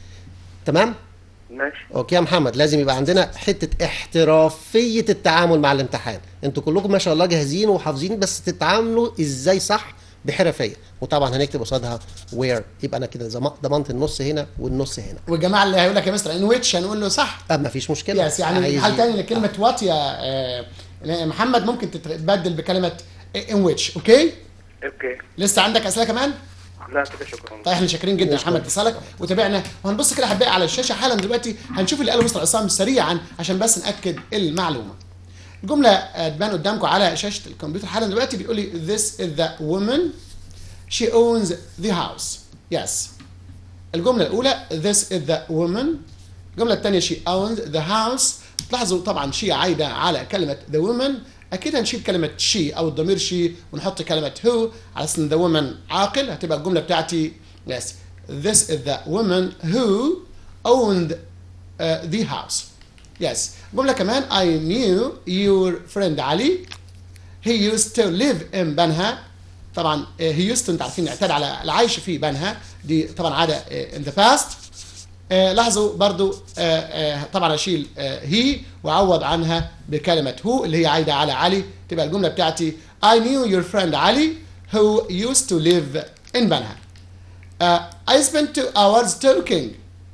تمام ماشي اوكي يا محمد لازم يبقى عندنا حته احترافيه التعامل مع الامتحان انتوا كلكم ما شاء الله جاهزين وحافظين بس تتعاملوا ازاي صح بحرفيه وطبعا هنكتب قصادها وير يبقى انا كده زم- ضمنت النص هنا والنص هنا والجماعه اللي هيقول لك يا مستر ان ويتش هنقول له صح أه ما فيش مشكله يس يعني عايز حال ي- تاني لكلمه وات يا آه، محمد ممكن تتبدل بكلمه ان ويتش اوكي اوكي لسه عندك اسئله كمان لا كده شكرا طيب احنا شاكرين جدا يا محمد اتصالك وتابعنا وهنبص كده احبائي على الشاشه حالا دلوقتي هنشوف اللي قاله مستر عصام سريعا عشان بس ناكد المعلومه الجمله آه، تبان قدامكم على شاشه الكمبيوتر حالا دلوقتي بيقول لي this is the woman she owns the house yes الجمله الاولى this is the woman الجمله الثانيه she owns the house تلاحظوا طبعا she عايده على كلمه the woman اكيد هنشيل كلمه she او الضمير she ونحط كلمه who على اساس ان the woman عاقل هتبقى الجمله بتاعتي yes this is the woman who owned uh, the house yes جمله كمان I knew your friend علي he used to live in بنها طبعا آه، he used to انتوا عارفين اعتاد على العيش في بنها دي طبعا عاده آه، in the past آه، لاحظوا برضو آه، آه، طبعا اشيل هي واعوض عنها بكلمه هو اللي هي عايده على علي تبقى الجمله بتاعتي I knew your friend علي who used to live in بنها uh, I spent two hours talking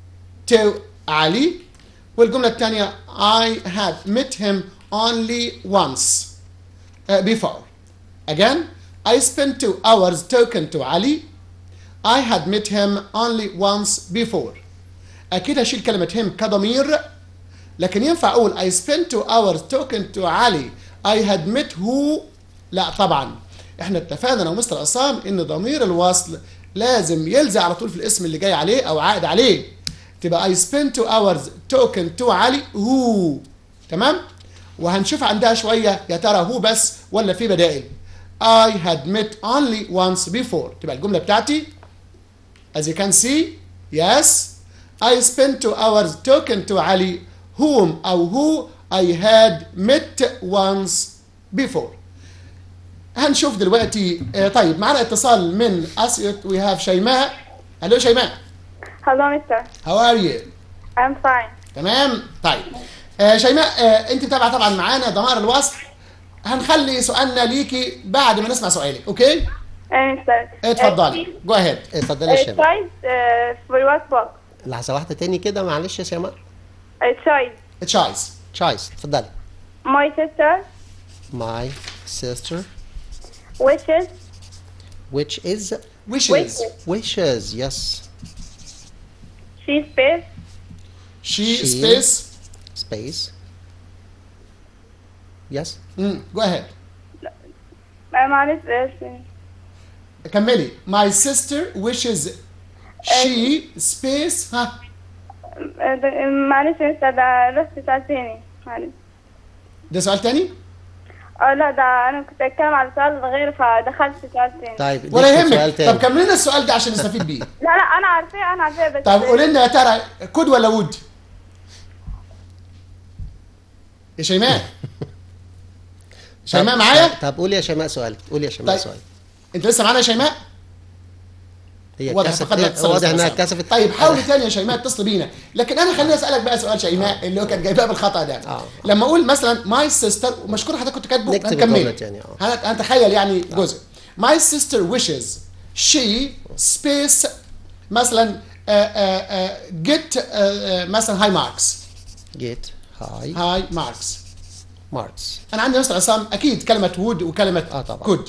to علي والجملة الثانية I had met him only once uh, before again I spent two hours talking to علي I had met him only once before أكيد هشيل كلمة him كضمير لكن ينفع أقول I spent two hours talking to علي I had met who لا طبعا احنا اتفقنا انا ومستر عصام ان ضمير الوصل لازم يلزق على طول في الاسم اللي جاي عليه او عائد عليه تبقى I spent two hours talking to علي who تمام وهنشوف عندها شوية يا ترى هو بس ولا في بدائل I had met only once before تبقى الجملة بتاعتي as you can see yes I spent two hours talking to علي whom أو who I had met once before هنشوف دلوقتي آه، طيب معنا اتصال من اسيوط وي هاف شيماء الو شيماء Hello, mister. هاو ار يو I'm fine. تمام طيب آه شيماء آه انت متابعه طبعا معانا ضمائر الوصل هنخلي سؤالنا ليكي بعد ما نسمع سؤالك اوكي Uh, mister. اتفضلي جو اهيد اتفضلي يا Uh, شيماء choice uh, for what box? لحظه واحده تاني كده معلش يا شيماء Uh, choice. تشايز تشايس اتفضلي My sister my sister wishes which is ويشز wishes yes she space شي She. سبيس space yes جو اهيد uh, معلش uh, كملي ماي سيستر ويشز شي سبيس ها uh, ده- معلش mister ده رحت سؤال تاني معلش ده سؤال تاني اه لا ده انا كنت اتكلم على سؤال غير فدخلت في سؤال تاني طيب ولا اديك سؤال يهمك تاني طب كملي لنا السؤال ده عشان نستفيد بيه لا لا انا عارفاه انا عارفاه بس طب قولي لنا يا ترى كود ولا وود يا شيماء شيماء طب- معايا طب قولي يا شيماء سؤالك قولي يا شيماء طيب. سؤالك انت لسه معانا يا شيماء هي واضح كسفت فقدنا اتصال واضح انها الاتصال. كسفت طيب حاولي تاني يا شيماء اتصلي بينا لكن انا خليني اسالك بقى سؤال شيماء اللي هو كانت جايباه بالخطا ده آه. لما اقول مثلا ماي سيستر ومشكور حضرتك كنت كاتبه نكتب هنكمله. الجملة تاني، آه. هن- هنتخيل يعني جزء my sister wishes she space مثلا uh, uh, uh, get uh, uh, مثلا high marks get high high marks marks انا عندي مستر عصام اكيد كلمه would وكلمه اه طبعا could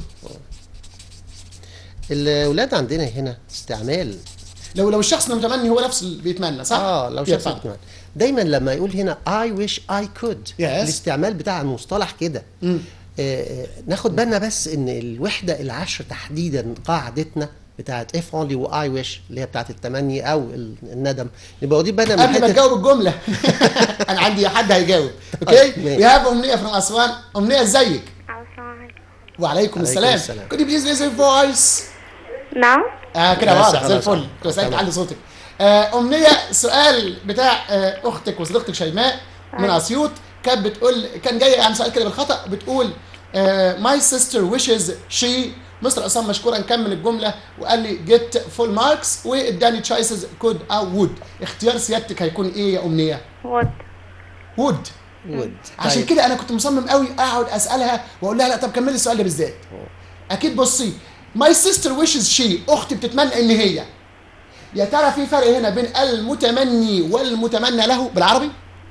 الاولاد عندنا هنا استعمال لو لو الشخص المتمني هو نفسه اللي بيتمنى صح؟ اه لو يا شخص طبعا. بيتمنى. دايما لما يقول هنا I wish I could Yes. الاستعمال بتاع المصطلح كده آه آه، ناخد بالنا بس ان الوحده العشر تحديدا قاعدتنا بتاعت if only و I wish اللي هي بتاعت التمني او ال- الندم نبقى واخدين بالنا من قبل ما حته تجاوب الجمله انا عندي حد هيجاوب طيب، اوكي ماشي. وي هاف امنيه من اسوان امنيه ازيك السلام وعليكم عليكم السلام السلام. could you please raise your voice نعم اه كده بس واضح زي خلاص، الفل آه. كنت سايق تمام. تعلي صوتك آه امنيه سؤال بتاع آه اختك وصديقتك شيماء من اسيوط كانت بتقول كان جاي عن سؤال كده بالخطا بتقول ماي سيستر ويشز شي مستر عصام مشكورا كمل الجمله وقال لي جيت فول ماركس واداني تشايسز كود او وود اختيار سيادتك هيكون ايه يا امنيه؟ وود وود would. عشان طيب. كده انا كنت مصمم قوي اقعد اسالها واقول لها لا طب كملي السؤال ده بالذات اكيد بصي ماي سيستر ويشز شي اختي بتتمنى ان هي يا ترى في فرق هنا بين المتمني والمتمنى له بالعربي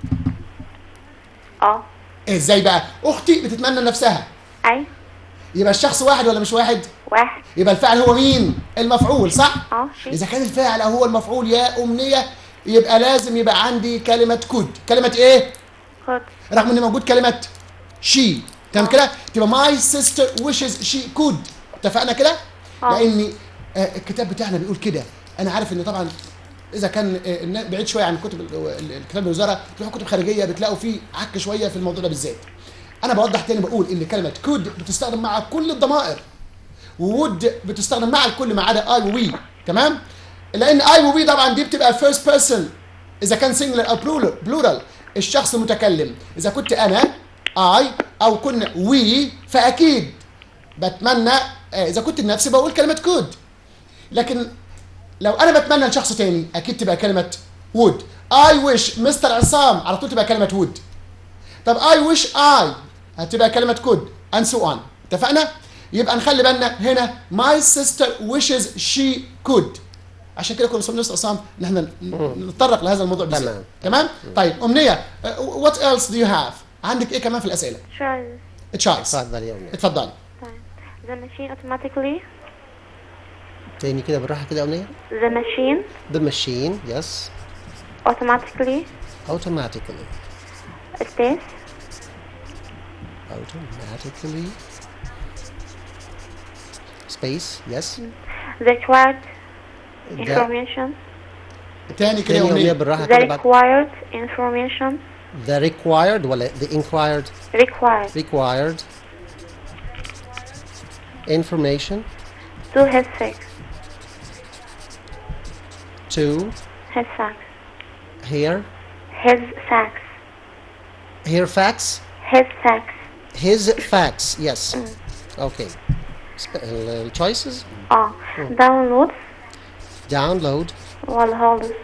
اه ازاي بقى اختي بتتمنى لنفسها اي يبقى الشخص واحد ولا مش واحد واحد يبقى الفاعل هو مين المفعول صح اه شي اذا كان الفاعل هو المفعول يا امنيه يبقى لازم يبقى عندي كلمه كود كلمه ايه خد رغم ان موجود كلمه شي تمام كده تبقى ماي سيستر ويشز شي كود اتفقنا كده آه. لان آه، الكتاب بتاعنا بيقول كده انا عارف ان طبعا اذا كان آه، النا- بعيد شويه عن كتب ال- ال- الكتاب الوزاره تروحوا كتب خارجيه بتلاقوا فيه عك شويه في الموضوع ده بالذات انا بوضح تاني بقول ان كلمه كود بتستخدم مع كل الضمائر وود بتستخدم مع الكل ما عدا اي ووي تمام لان اي ووي طبعا دي بتبقى فيرست بيرسون اذا كان سنجلر او بلورال بلورال الشخص المتكلم اذا كنت انا اي او كنا وي فاكيد بتمنى آه، اذا كنت لنفسي بقول كلمه كود لكن لو انا بتمنى لشخص تاني اكيد تبقى كلمه وود اي ويش مستر عصام على طول تبقى كلمه وود طب اي ويش اي هتبقى كلمه كود and so on اتفقنا يبقى نخلي بالنا هنا my sister wishes she could عشان كده كنا بنصمم مستر عصام ان احنا ن- نتطرق لهذا الموضوع بالذات تمام. تمام طيب امنيه uh, what else do you have عندك ايه كمان في الاسئله شايز تشايس اتفضل يا أمنية. اتفضلي طيب the machine automatically تاني كده بالراحه كده يا أمنية the machine the machine yes automatically automatically space automatically space yes the required ده information تاني كده تاني يا يا أمنية امنيه بالراحه the كده بعد required information the required ولا the inquired required required information to his sex to his sex hear his sex hear facts his sex his facts yes okay Sp- ال- choices اه downloads download ولا هولدز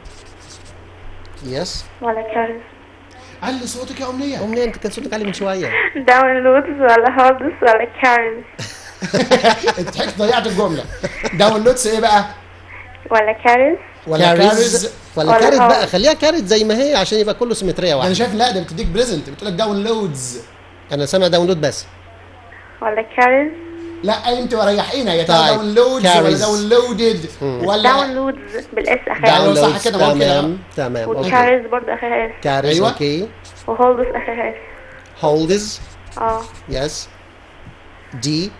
yes ولا carries علي صوتك يا امنيه أمنية أنت كان صوتك عالي من شوية downloads ولا هولدز ولا carries انت حضرتك ضيعت الجمله داونلودز ايه بقى ولا carries ولا كارز ولا ولا كارت هو. بقى خليها كارت زي ما هي عشان يبقى كله سيمتريه انا واحده شايف لا ده بتديك بريزنت بتقول لك داونلودز انا سامع داونلود بس ولا carries لا انت وريحينا يا ترى طيب. داونلودز ولا carries. داونلودد ولا downloads بالاس اخرها أيوة صح كده، ما هو كده. تمام تمام اوكي وكاريز برضه اخرها اس كارت أيوة. اوكي وهولدز اخرها اس هولدز اه يس دي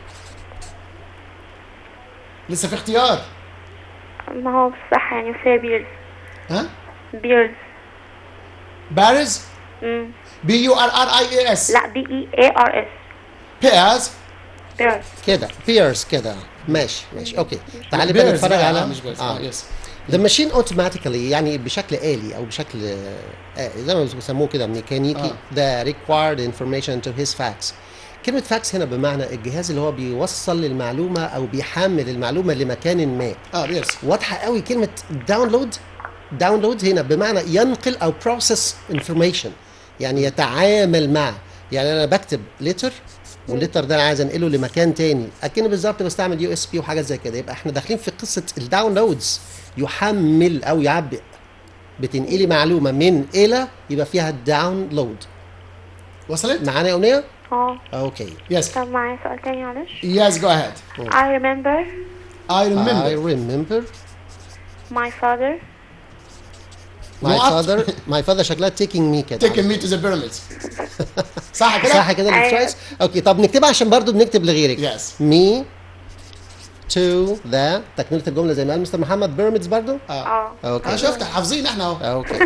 لسه في اختيار ما هو بالصح يعني وسيا بيرز ها بيرز بارز مم. بي يو ار ار اي اي اس لا بي اي اي ار اس بيرز بيرز كده بيرز كده ماشي ماشي اوكي تعالي بقى بيرز نتفرج بقى، على آه، مش بيرز اه يس The machine automatically يعني بشكل آلي أو بشكل آه زي ما بيسموه كده ميكانيكي the required information to his fax كلمة فاكس هنا بمعنى الجهاز اللي هو بيوصل المعلومة أو بيحمل المعلومة لمكان ما اه يس واضحة قوي كلمة داونلود داونلود هنا بمعنى ينقل أو process information يعني يتعامل مع يعني أنا بكتب letter والليتر ده انا عايز انقله لمكان تاني اكن بالظبط بستعمل يو اس بي وحاجات زي كده يبقى احنا داخلين في قصه الداونلودز يحمل او يعبئ بتنقلي معلومه من الى يبقى فيها داونلود وصلت؟ معانا يا امنيه اه اوكي يس طب معايا سؤال تاني معلش يس جو اهيد I remember I I remember remember my father my نقط. father my father شكلها taking me كده taking me to the pyramids صح كده؟ صح كده أيوة. التشويس اوكي طب نكتبها عشان برضو بنكتب لغيرك Yes. me to the تكمله الجمله زي ما قال مستر محمد بيراميدز برضو اه اوكي انا شفت حافظين احنا اهو اوكي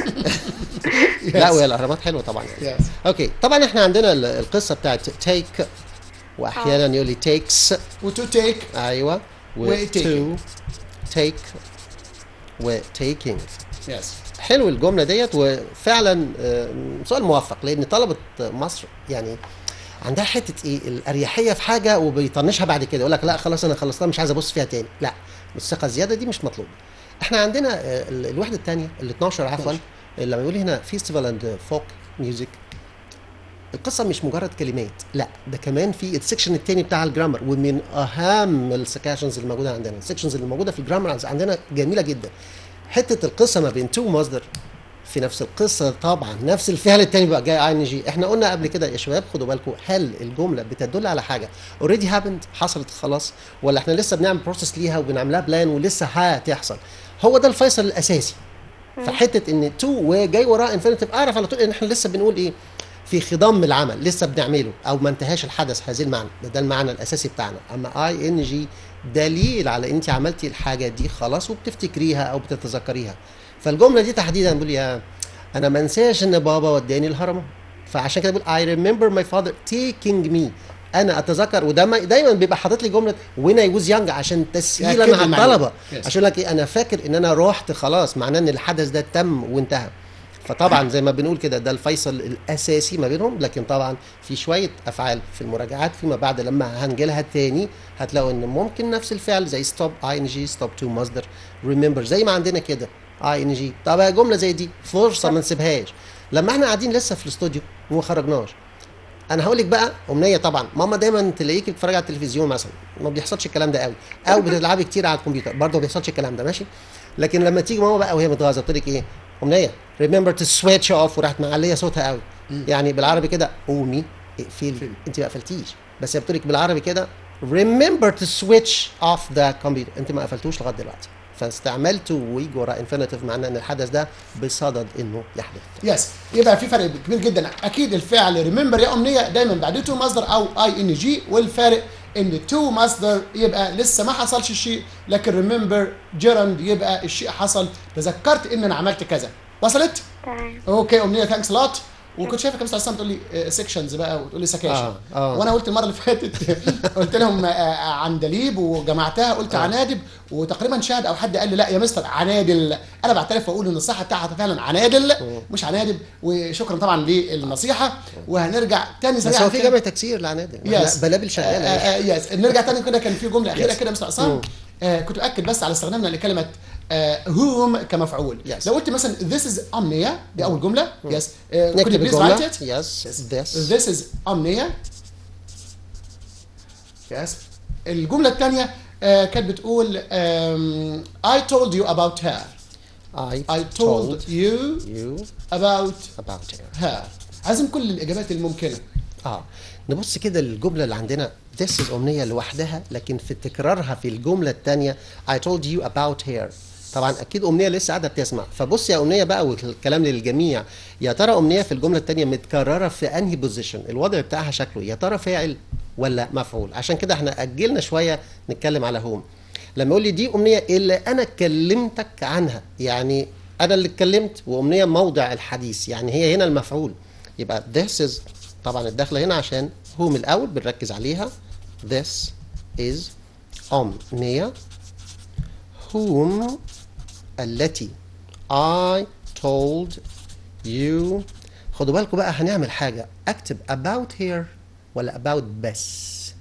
لا وهي الاهرامات حلوه طبعا يعني. Yes. اوكي طبعا احنا عندنا ال- القصه بتاعت تيك واحيانا يقول لي تيكس وتو تيك ايوه و و to take و taking يس حلو الجمله ديت وفعلا آه، سؤال موفق لان طلبه مصر يعني عندها حته ايه الاريحيه في حاجه وبيطنشها بعد كده يقول لك لا خلاص انا خلصتها مش عايز ابص فيها تاني لا الثقه الزياده دي مش مطلوبه احنا عندنا آه، ال- الوحده الثانيه ال 12 عفوا لما يقول هنا فيستيفال اند فوك ميوزك القصه مش مجرد كلمات لا ده كمان في السكشن الثاني بتاع الجرامر ومن اهم السكاشنز اللي موجوده عندنا السكشنز اللي موجوده في الجرامر عندنا جميله جدا حته القصه ما بين تو مصدر في نفس القصه طبعا نفس الفعل الثاني بقى جاي اي ان جي احنا قلنا قبل كده يا شباب خدوا بالكم هل الجمله بتدل على حاجه اوريدي هابند حصلت خلاص ولا احنا لسه بنعمل بروسيس ليها وبنعملها بلان ولسه هتحصل هو ده الفيصل الاساسي فحته ان تو وجاي وراه انفينيتيف اعرف على طول ان احنا لسه بنقول ايه في خضم العمل لسه بنعمله او ما انتهاش الحدث هذه المعنى ده, ده المعنى الاساسي بتاعنا اما اي ان جي دليل على انت عملتي الحاجه دي خلاص وبتفتكريها او بتتذكريها فالجمله دي تحديدا بقول يا انا ما انساش ان بابا وداني الهرم فعشان كده بقول I remember my father taking me انا اتذكر وده ما- دايما بيبقى حاطط لي جمله when I was young عشان يأكد تسهيلا على المعلومة. الطلبه Yes. عشان لك إيه انا فاكر ان انا رحت خلاص معناه ان الحدث ده تم وانتهى فطبعا زي ما بنقول كده ده الفيصل الاساسي ما بينهم لكن طبعا في شويه افعال في المراجعات فيما بعد لما هنجي لها تاني هتلاقوا ان ممكن نفس الفعل زي ستوب اي ان جي ستوب تو مصدر ريمبر زي ما عندنا كده اي ان جي طب جمله زي دي فرصه ما نسيبهاش لما احنا قاعدين لسه في الاستوديو وما خرجناش انا هقول لك بقى امنيه طبعا ماما دايما تلاقيك بتتفرج على التلفزيون مثلا ما بيحصلش الكلام ده قوي او بتلعبي كتير على الكمبيوتر برضه ما بيحصلش الكلام ده ماشي لكن لما تيجي ماما بقى وهي متغاظه بتقول لك ايه امنيه ريمبر تو سويتش اوف وراحت معليه صوتها قوي يعني بالعربي كده قومي اقفلي انت ما قفلتيش بس هي بتقول لك بالعربي كده remember to switch off the computer انت ما قفلتوش لغايه دلوقتي فاستعملت ويجي ورا انفينيتيف معناه ان الحدث ده بصدد انه يحدث يس يبقى في فرق كبير جدا اكيد الفعل ريمبر يا امنيه دايما بعد تو مصدر او اي ان جي والفارق ان تو مصدر يبقى لسه ما حصلش شيء لكن ريمبر جيرند يبقى الشيء حصل تذكرت ان انا عملت كذا وصلت؟ تمام اوكي امنيه ثانكس لوت وكنت شايفك يا مستر عصام تقول لي سيكشنز بقى وتقول لي سكاشن آه، آه. وانا قلت المره اللي فاتت قلت لهم آه، عندليب وجمعتها قلت عنادب وتقريبا شاهد او حد قال لي لا يا مستر عنادل انا بعترف واقول ان الصح بتاعها فعلا عنادل مش عنادب وشكرا طبعا للنصيحه وهنرجع تاني بس سريعا هو في كده. جامع تكسير لعنادي يس بلابل شغاله آه، آه، يس نرجع تاني كده كان في جمله اخيره Yes. كده يا مستر عصام آه كنت اكد بس على استخدامنا لكلمه هوم كمفعول Yes. لو قلت مثلا this is omnia دي اول جمله يس could you نكتب please الجمله write it يس this this is omnia يس الجمله الثانيه uh, كانت بتقول um, I told you about her I, I told you you about about her her عايزين كل الاجابات الممكنه اه نبص كده الجمله اللي عندنا this is امنيه لوحدها لكن في تكرارها في الجمله الثانيه I told you about her طبعا اكيد امنيه لسه قاعده بتسمع فبص يا امنيه بقى والكلام للجميع يا ترى امنيه في الجمله الثانيه متكرره في انهي بوزيشن الوضع بتاعها شكله يا ترى فاعل ولا مفعول عشان كده احنا اجلنا شويه نتكلم على هوم لما يقول لي دي امنيه اللي انا كلمتك عنها يعني انا اللي اتكلمت وامنيه موضع الحديث يعني هي هنا المفعول يبقى this is طبعا الداخله هنا عشان هوم الاول بنركز عليها this is امنيه whom التي I told you خدوا بالكم بقى هنعمل حاجة اكتب about here ولا about بس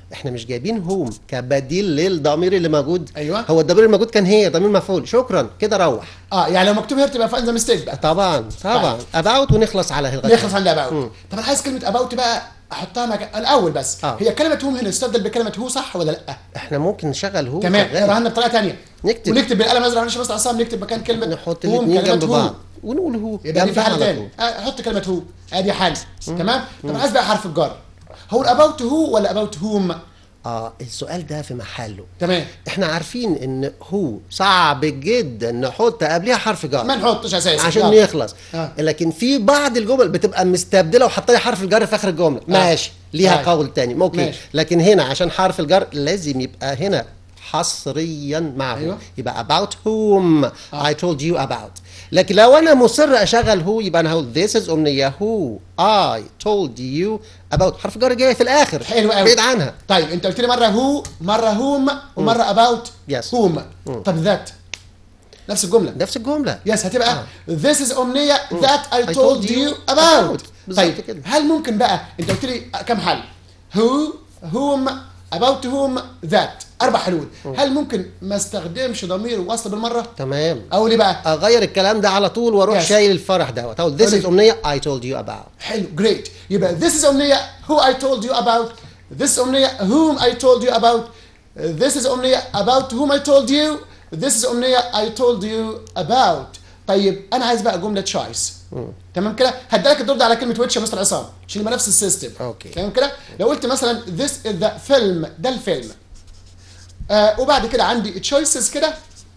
احنا مش جايبين هوم كبديل للضمير اللي موجود أيوة. هو الضمير الموجود كان هي ضمير مفعول شكرا كده روح اه يعني لو مكتوب هير تبقى فاين ذا ميستيك بقى طبعا طبعا اباوت ونخلص على هالغاية. نخلص عند اباوت طب انا عايز كلمه اباوت بقى احطها مكان الاول بس آه. هي كلمه هوم هنا تستبدل بكلمه هو صح ولا لا احنا ممكن نشغل هو تمام شغال. اقراها لنا بطريقه ثانيه نكتب. ونكتب بالقلم الازرق معلش بس عصام نكتب مكان كلمه نحط هوم الاثنين كلمة جنب هو. بعض ونقول هو يبقى دي في جنبها حل على تاني طول. آه، حط كلمه هو ادي حل تمام طب انا عايز بقى حرف الجر هو الاباوت هو ولا اباوت هوم اه السؤال ده في محله تمام احنا عارفين ان هو صعب جدا نحط قبلها حرف جر ما نحطش اساسا عشان يلا. يخلص آه. لكن في بعض الجمل بتبقى مستبدله وحاطه لي حرف الجر في اخر الجمله ماشي ليها طيب. قول تاني ممكن ماشي. لكن هنا عشان حرف الجر لازم يبقى هنا حصريا معه أيوة. يبقى about whom I told you about لكن لو انا مصر اشغل هو يبقى انا هقول this is امنيه who I told you about حرف الجر جاي في الاخر حلو قوي بعيد عنها طيب انت قلت لي مره هو مره هوم ومره اباوت Yes. هوم طب ذات نفس الجمله نفس الجمله يس هتبقى this is أمنية that I I told told you you about about. بالظبط طيب كده. هل ممكن بقى انت قلت لي كم حل who whom about whom that اربع حلول هل ممكن ما استخدمش ضمير وصل بالمره تمام او ليه بقى اغير الكلام ده على طول واروح Yes. شايل الفرح دوت اقول this قولي. is امنيه I told you about حلو great يبقى this is أمنية who I told you about this is أمنية whom I told you about this is أمنية about whom I told you this is أمنية I told you about طيب انا عايز بقى جمله تشويس تمام كده هديلك الدور ده على كلمه ويتش يا مستر عصام عشان يبقى نفس السيستم أوكي. تمام كده لو قلت مثلا this is the film ده الفيلم آه وبعد كده عندي تشويسز كده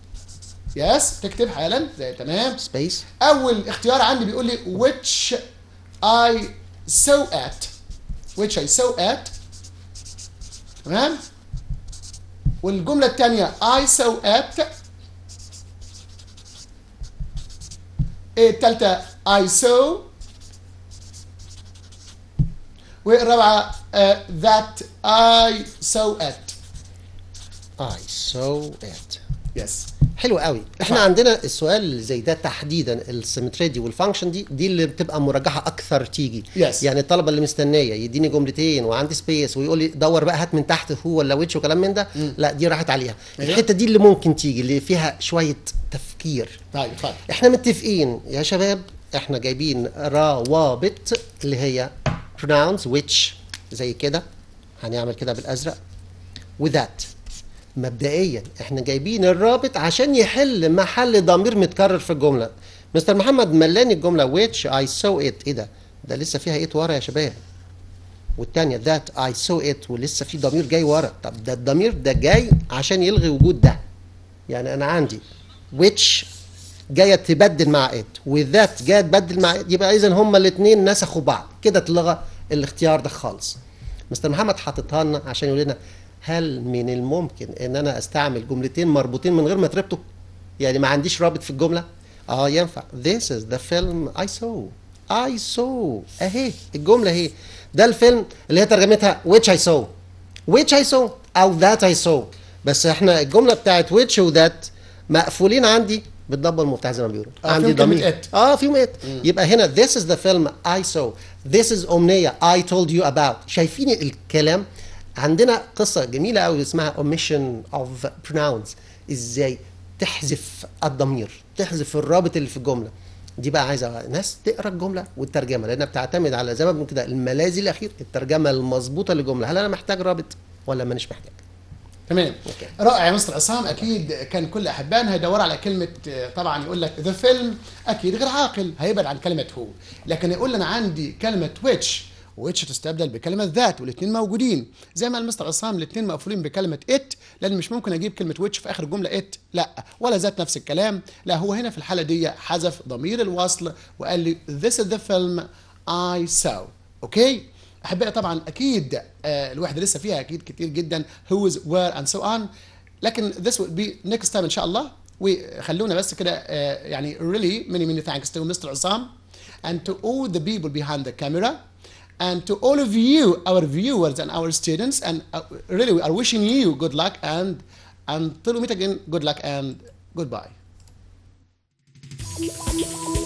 يس تكتب حالا زي تمام سبيس اول اختيار عندي بيقول لي which I saw at which I saw at تمام والجملة الثانية I saw at الثالثة I saw والرابعة uh, that I saw at I saw it yes حلو قوي احنا اتفضل. عندنا السؤال اللي زي ده تحديدا السيمتري دي والفانكشن دي دي اللي بتبقى مرجحه اكثر تيجي Yes. يعني الطلبه اللي مستنيه يديني جملتين وعندي سبيس ويقول لي دور بقى هات من تحت هو ولا ويتش وكلام من ده لا دي راحت عليها أيوة. الحته دي اللي ممكن تيجي اللي فيها شويه تفكير طيب اتفضل احنا متفقين يا شباب احنا جايبين روابط اللي هي pronouns which زي كده هنعمل كده بالازرق وذات مبدئيا احنا جايبين الرابط عشان يحل محل ضمير متكرر في الجمله مستر محمد ملاني الجمله which I saw it ايه ده ده لسه فيها it ورا يا شباب والتانية that I saw it ولسه في ضمير جاي ورا طب ده الضمير ده جاي عشان يلغي وجود ده يعني انا عندي which جايه تبدل مع it وذات جايه تبدل مع it يبقى اذا هما الاثنين نسخوا بعض كده اتلغى الاختيار ده خالص مستر محمد حاططها لنا عشان يقول لنا هل من الممكن ان انا استعمل جملتين مربوطين من غير ما تربطوا يعني ما عنديش رابط في الجمله اه ينفع this is the film I saw I saw اهي الجمله اهي ده الفيلم اللي هي ترجمتها which I saw which I saw او that I saw بس احنا الجمله بتاعت which و that مقفولين عندي بالضبه المفتاحه زي ما بيقولوا آه، عندي فيهم كلمة ضمير it. اه فيهم it يبقى هنا this is the film I saw this is أمنية I told you about شايفين الكلام عندنا قصة جميلة قوي اسمها omission of pronouns ازاي تحذف الضمير تحذف الرابط اللي في الجملة دي بقى عايزة ناس تقرا الجملة والترجمة لأنها بتعتمد على زي ما بنقول كده الملاذي الأخير الترجمة المظبوطة للجملة هل أنا محتاج رابط ولا مانيش محتاج؟ تمام رائع يا مستر عصام اكيد كان كل احبائنا هيدوروا على كلمه آه، طبعا يقول لك ذا فيلم اكيد غير عاقل هيبعد عن كلمه هو لكن يقول انا عندي كلمه ويتش ويتش تستبدل بكلمه ذات والاثنين موجودين زي ما المستر عصام الاثنين مقفولين بكلمه ات لان مش ممكن اجيب كلمه ويتش في اخر الجمله ات لا ولا ذات نفس الكلام لا هو هنا في الحاله دي حذف ضمير الوصل وقال لي this is the film I saw اوكي احبائي طبعا اكيد آه، الوحده لسه فيها اكيد كتير جدا who's where and so on لكن this will be next time ان شاء الله وخلونا بس كده آه، يعني really many many thanks to Mr. عصام and to all the people behind the camera and to all of you our viewers and our students and uh, really we are wishing you good luck and until we meet again good luck and goodbye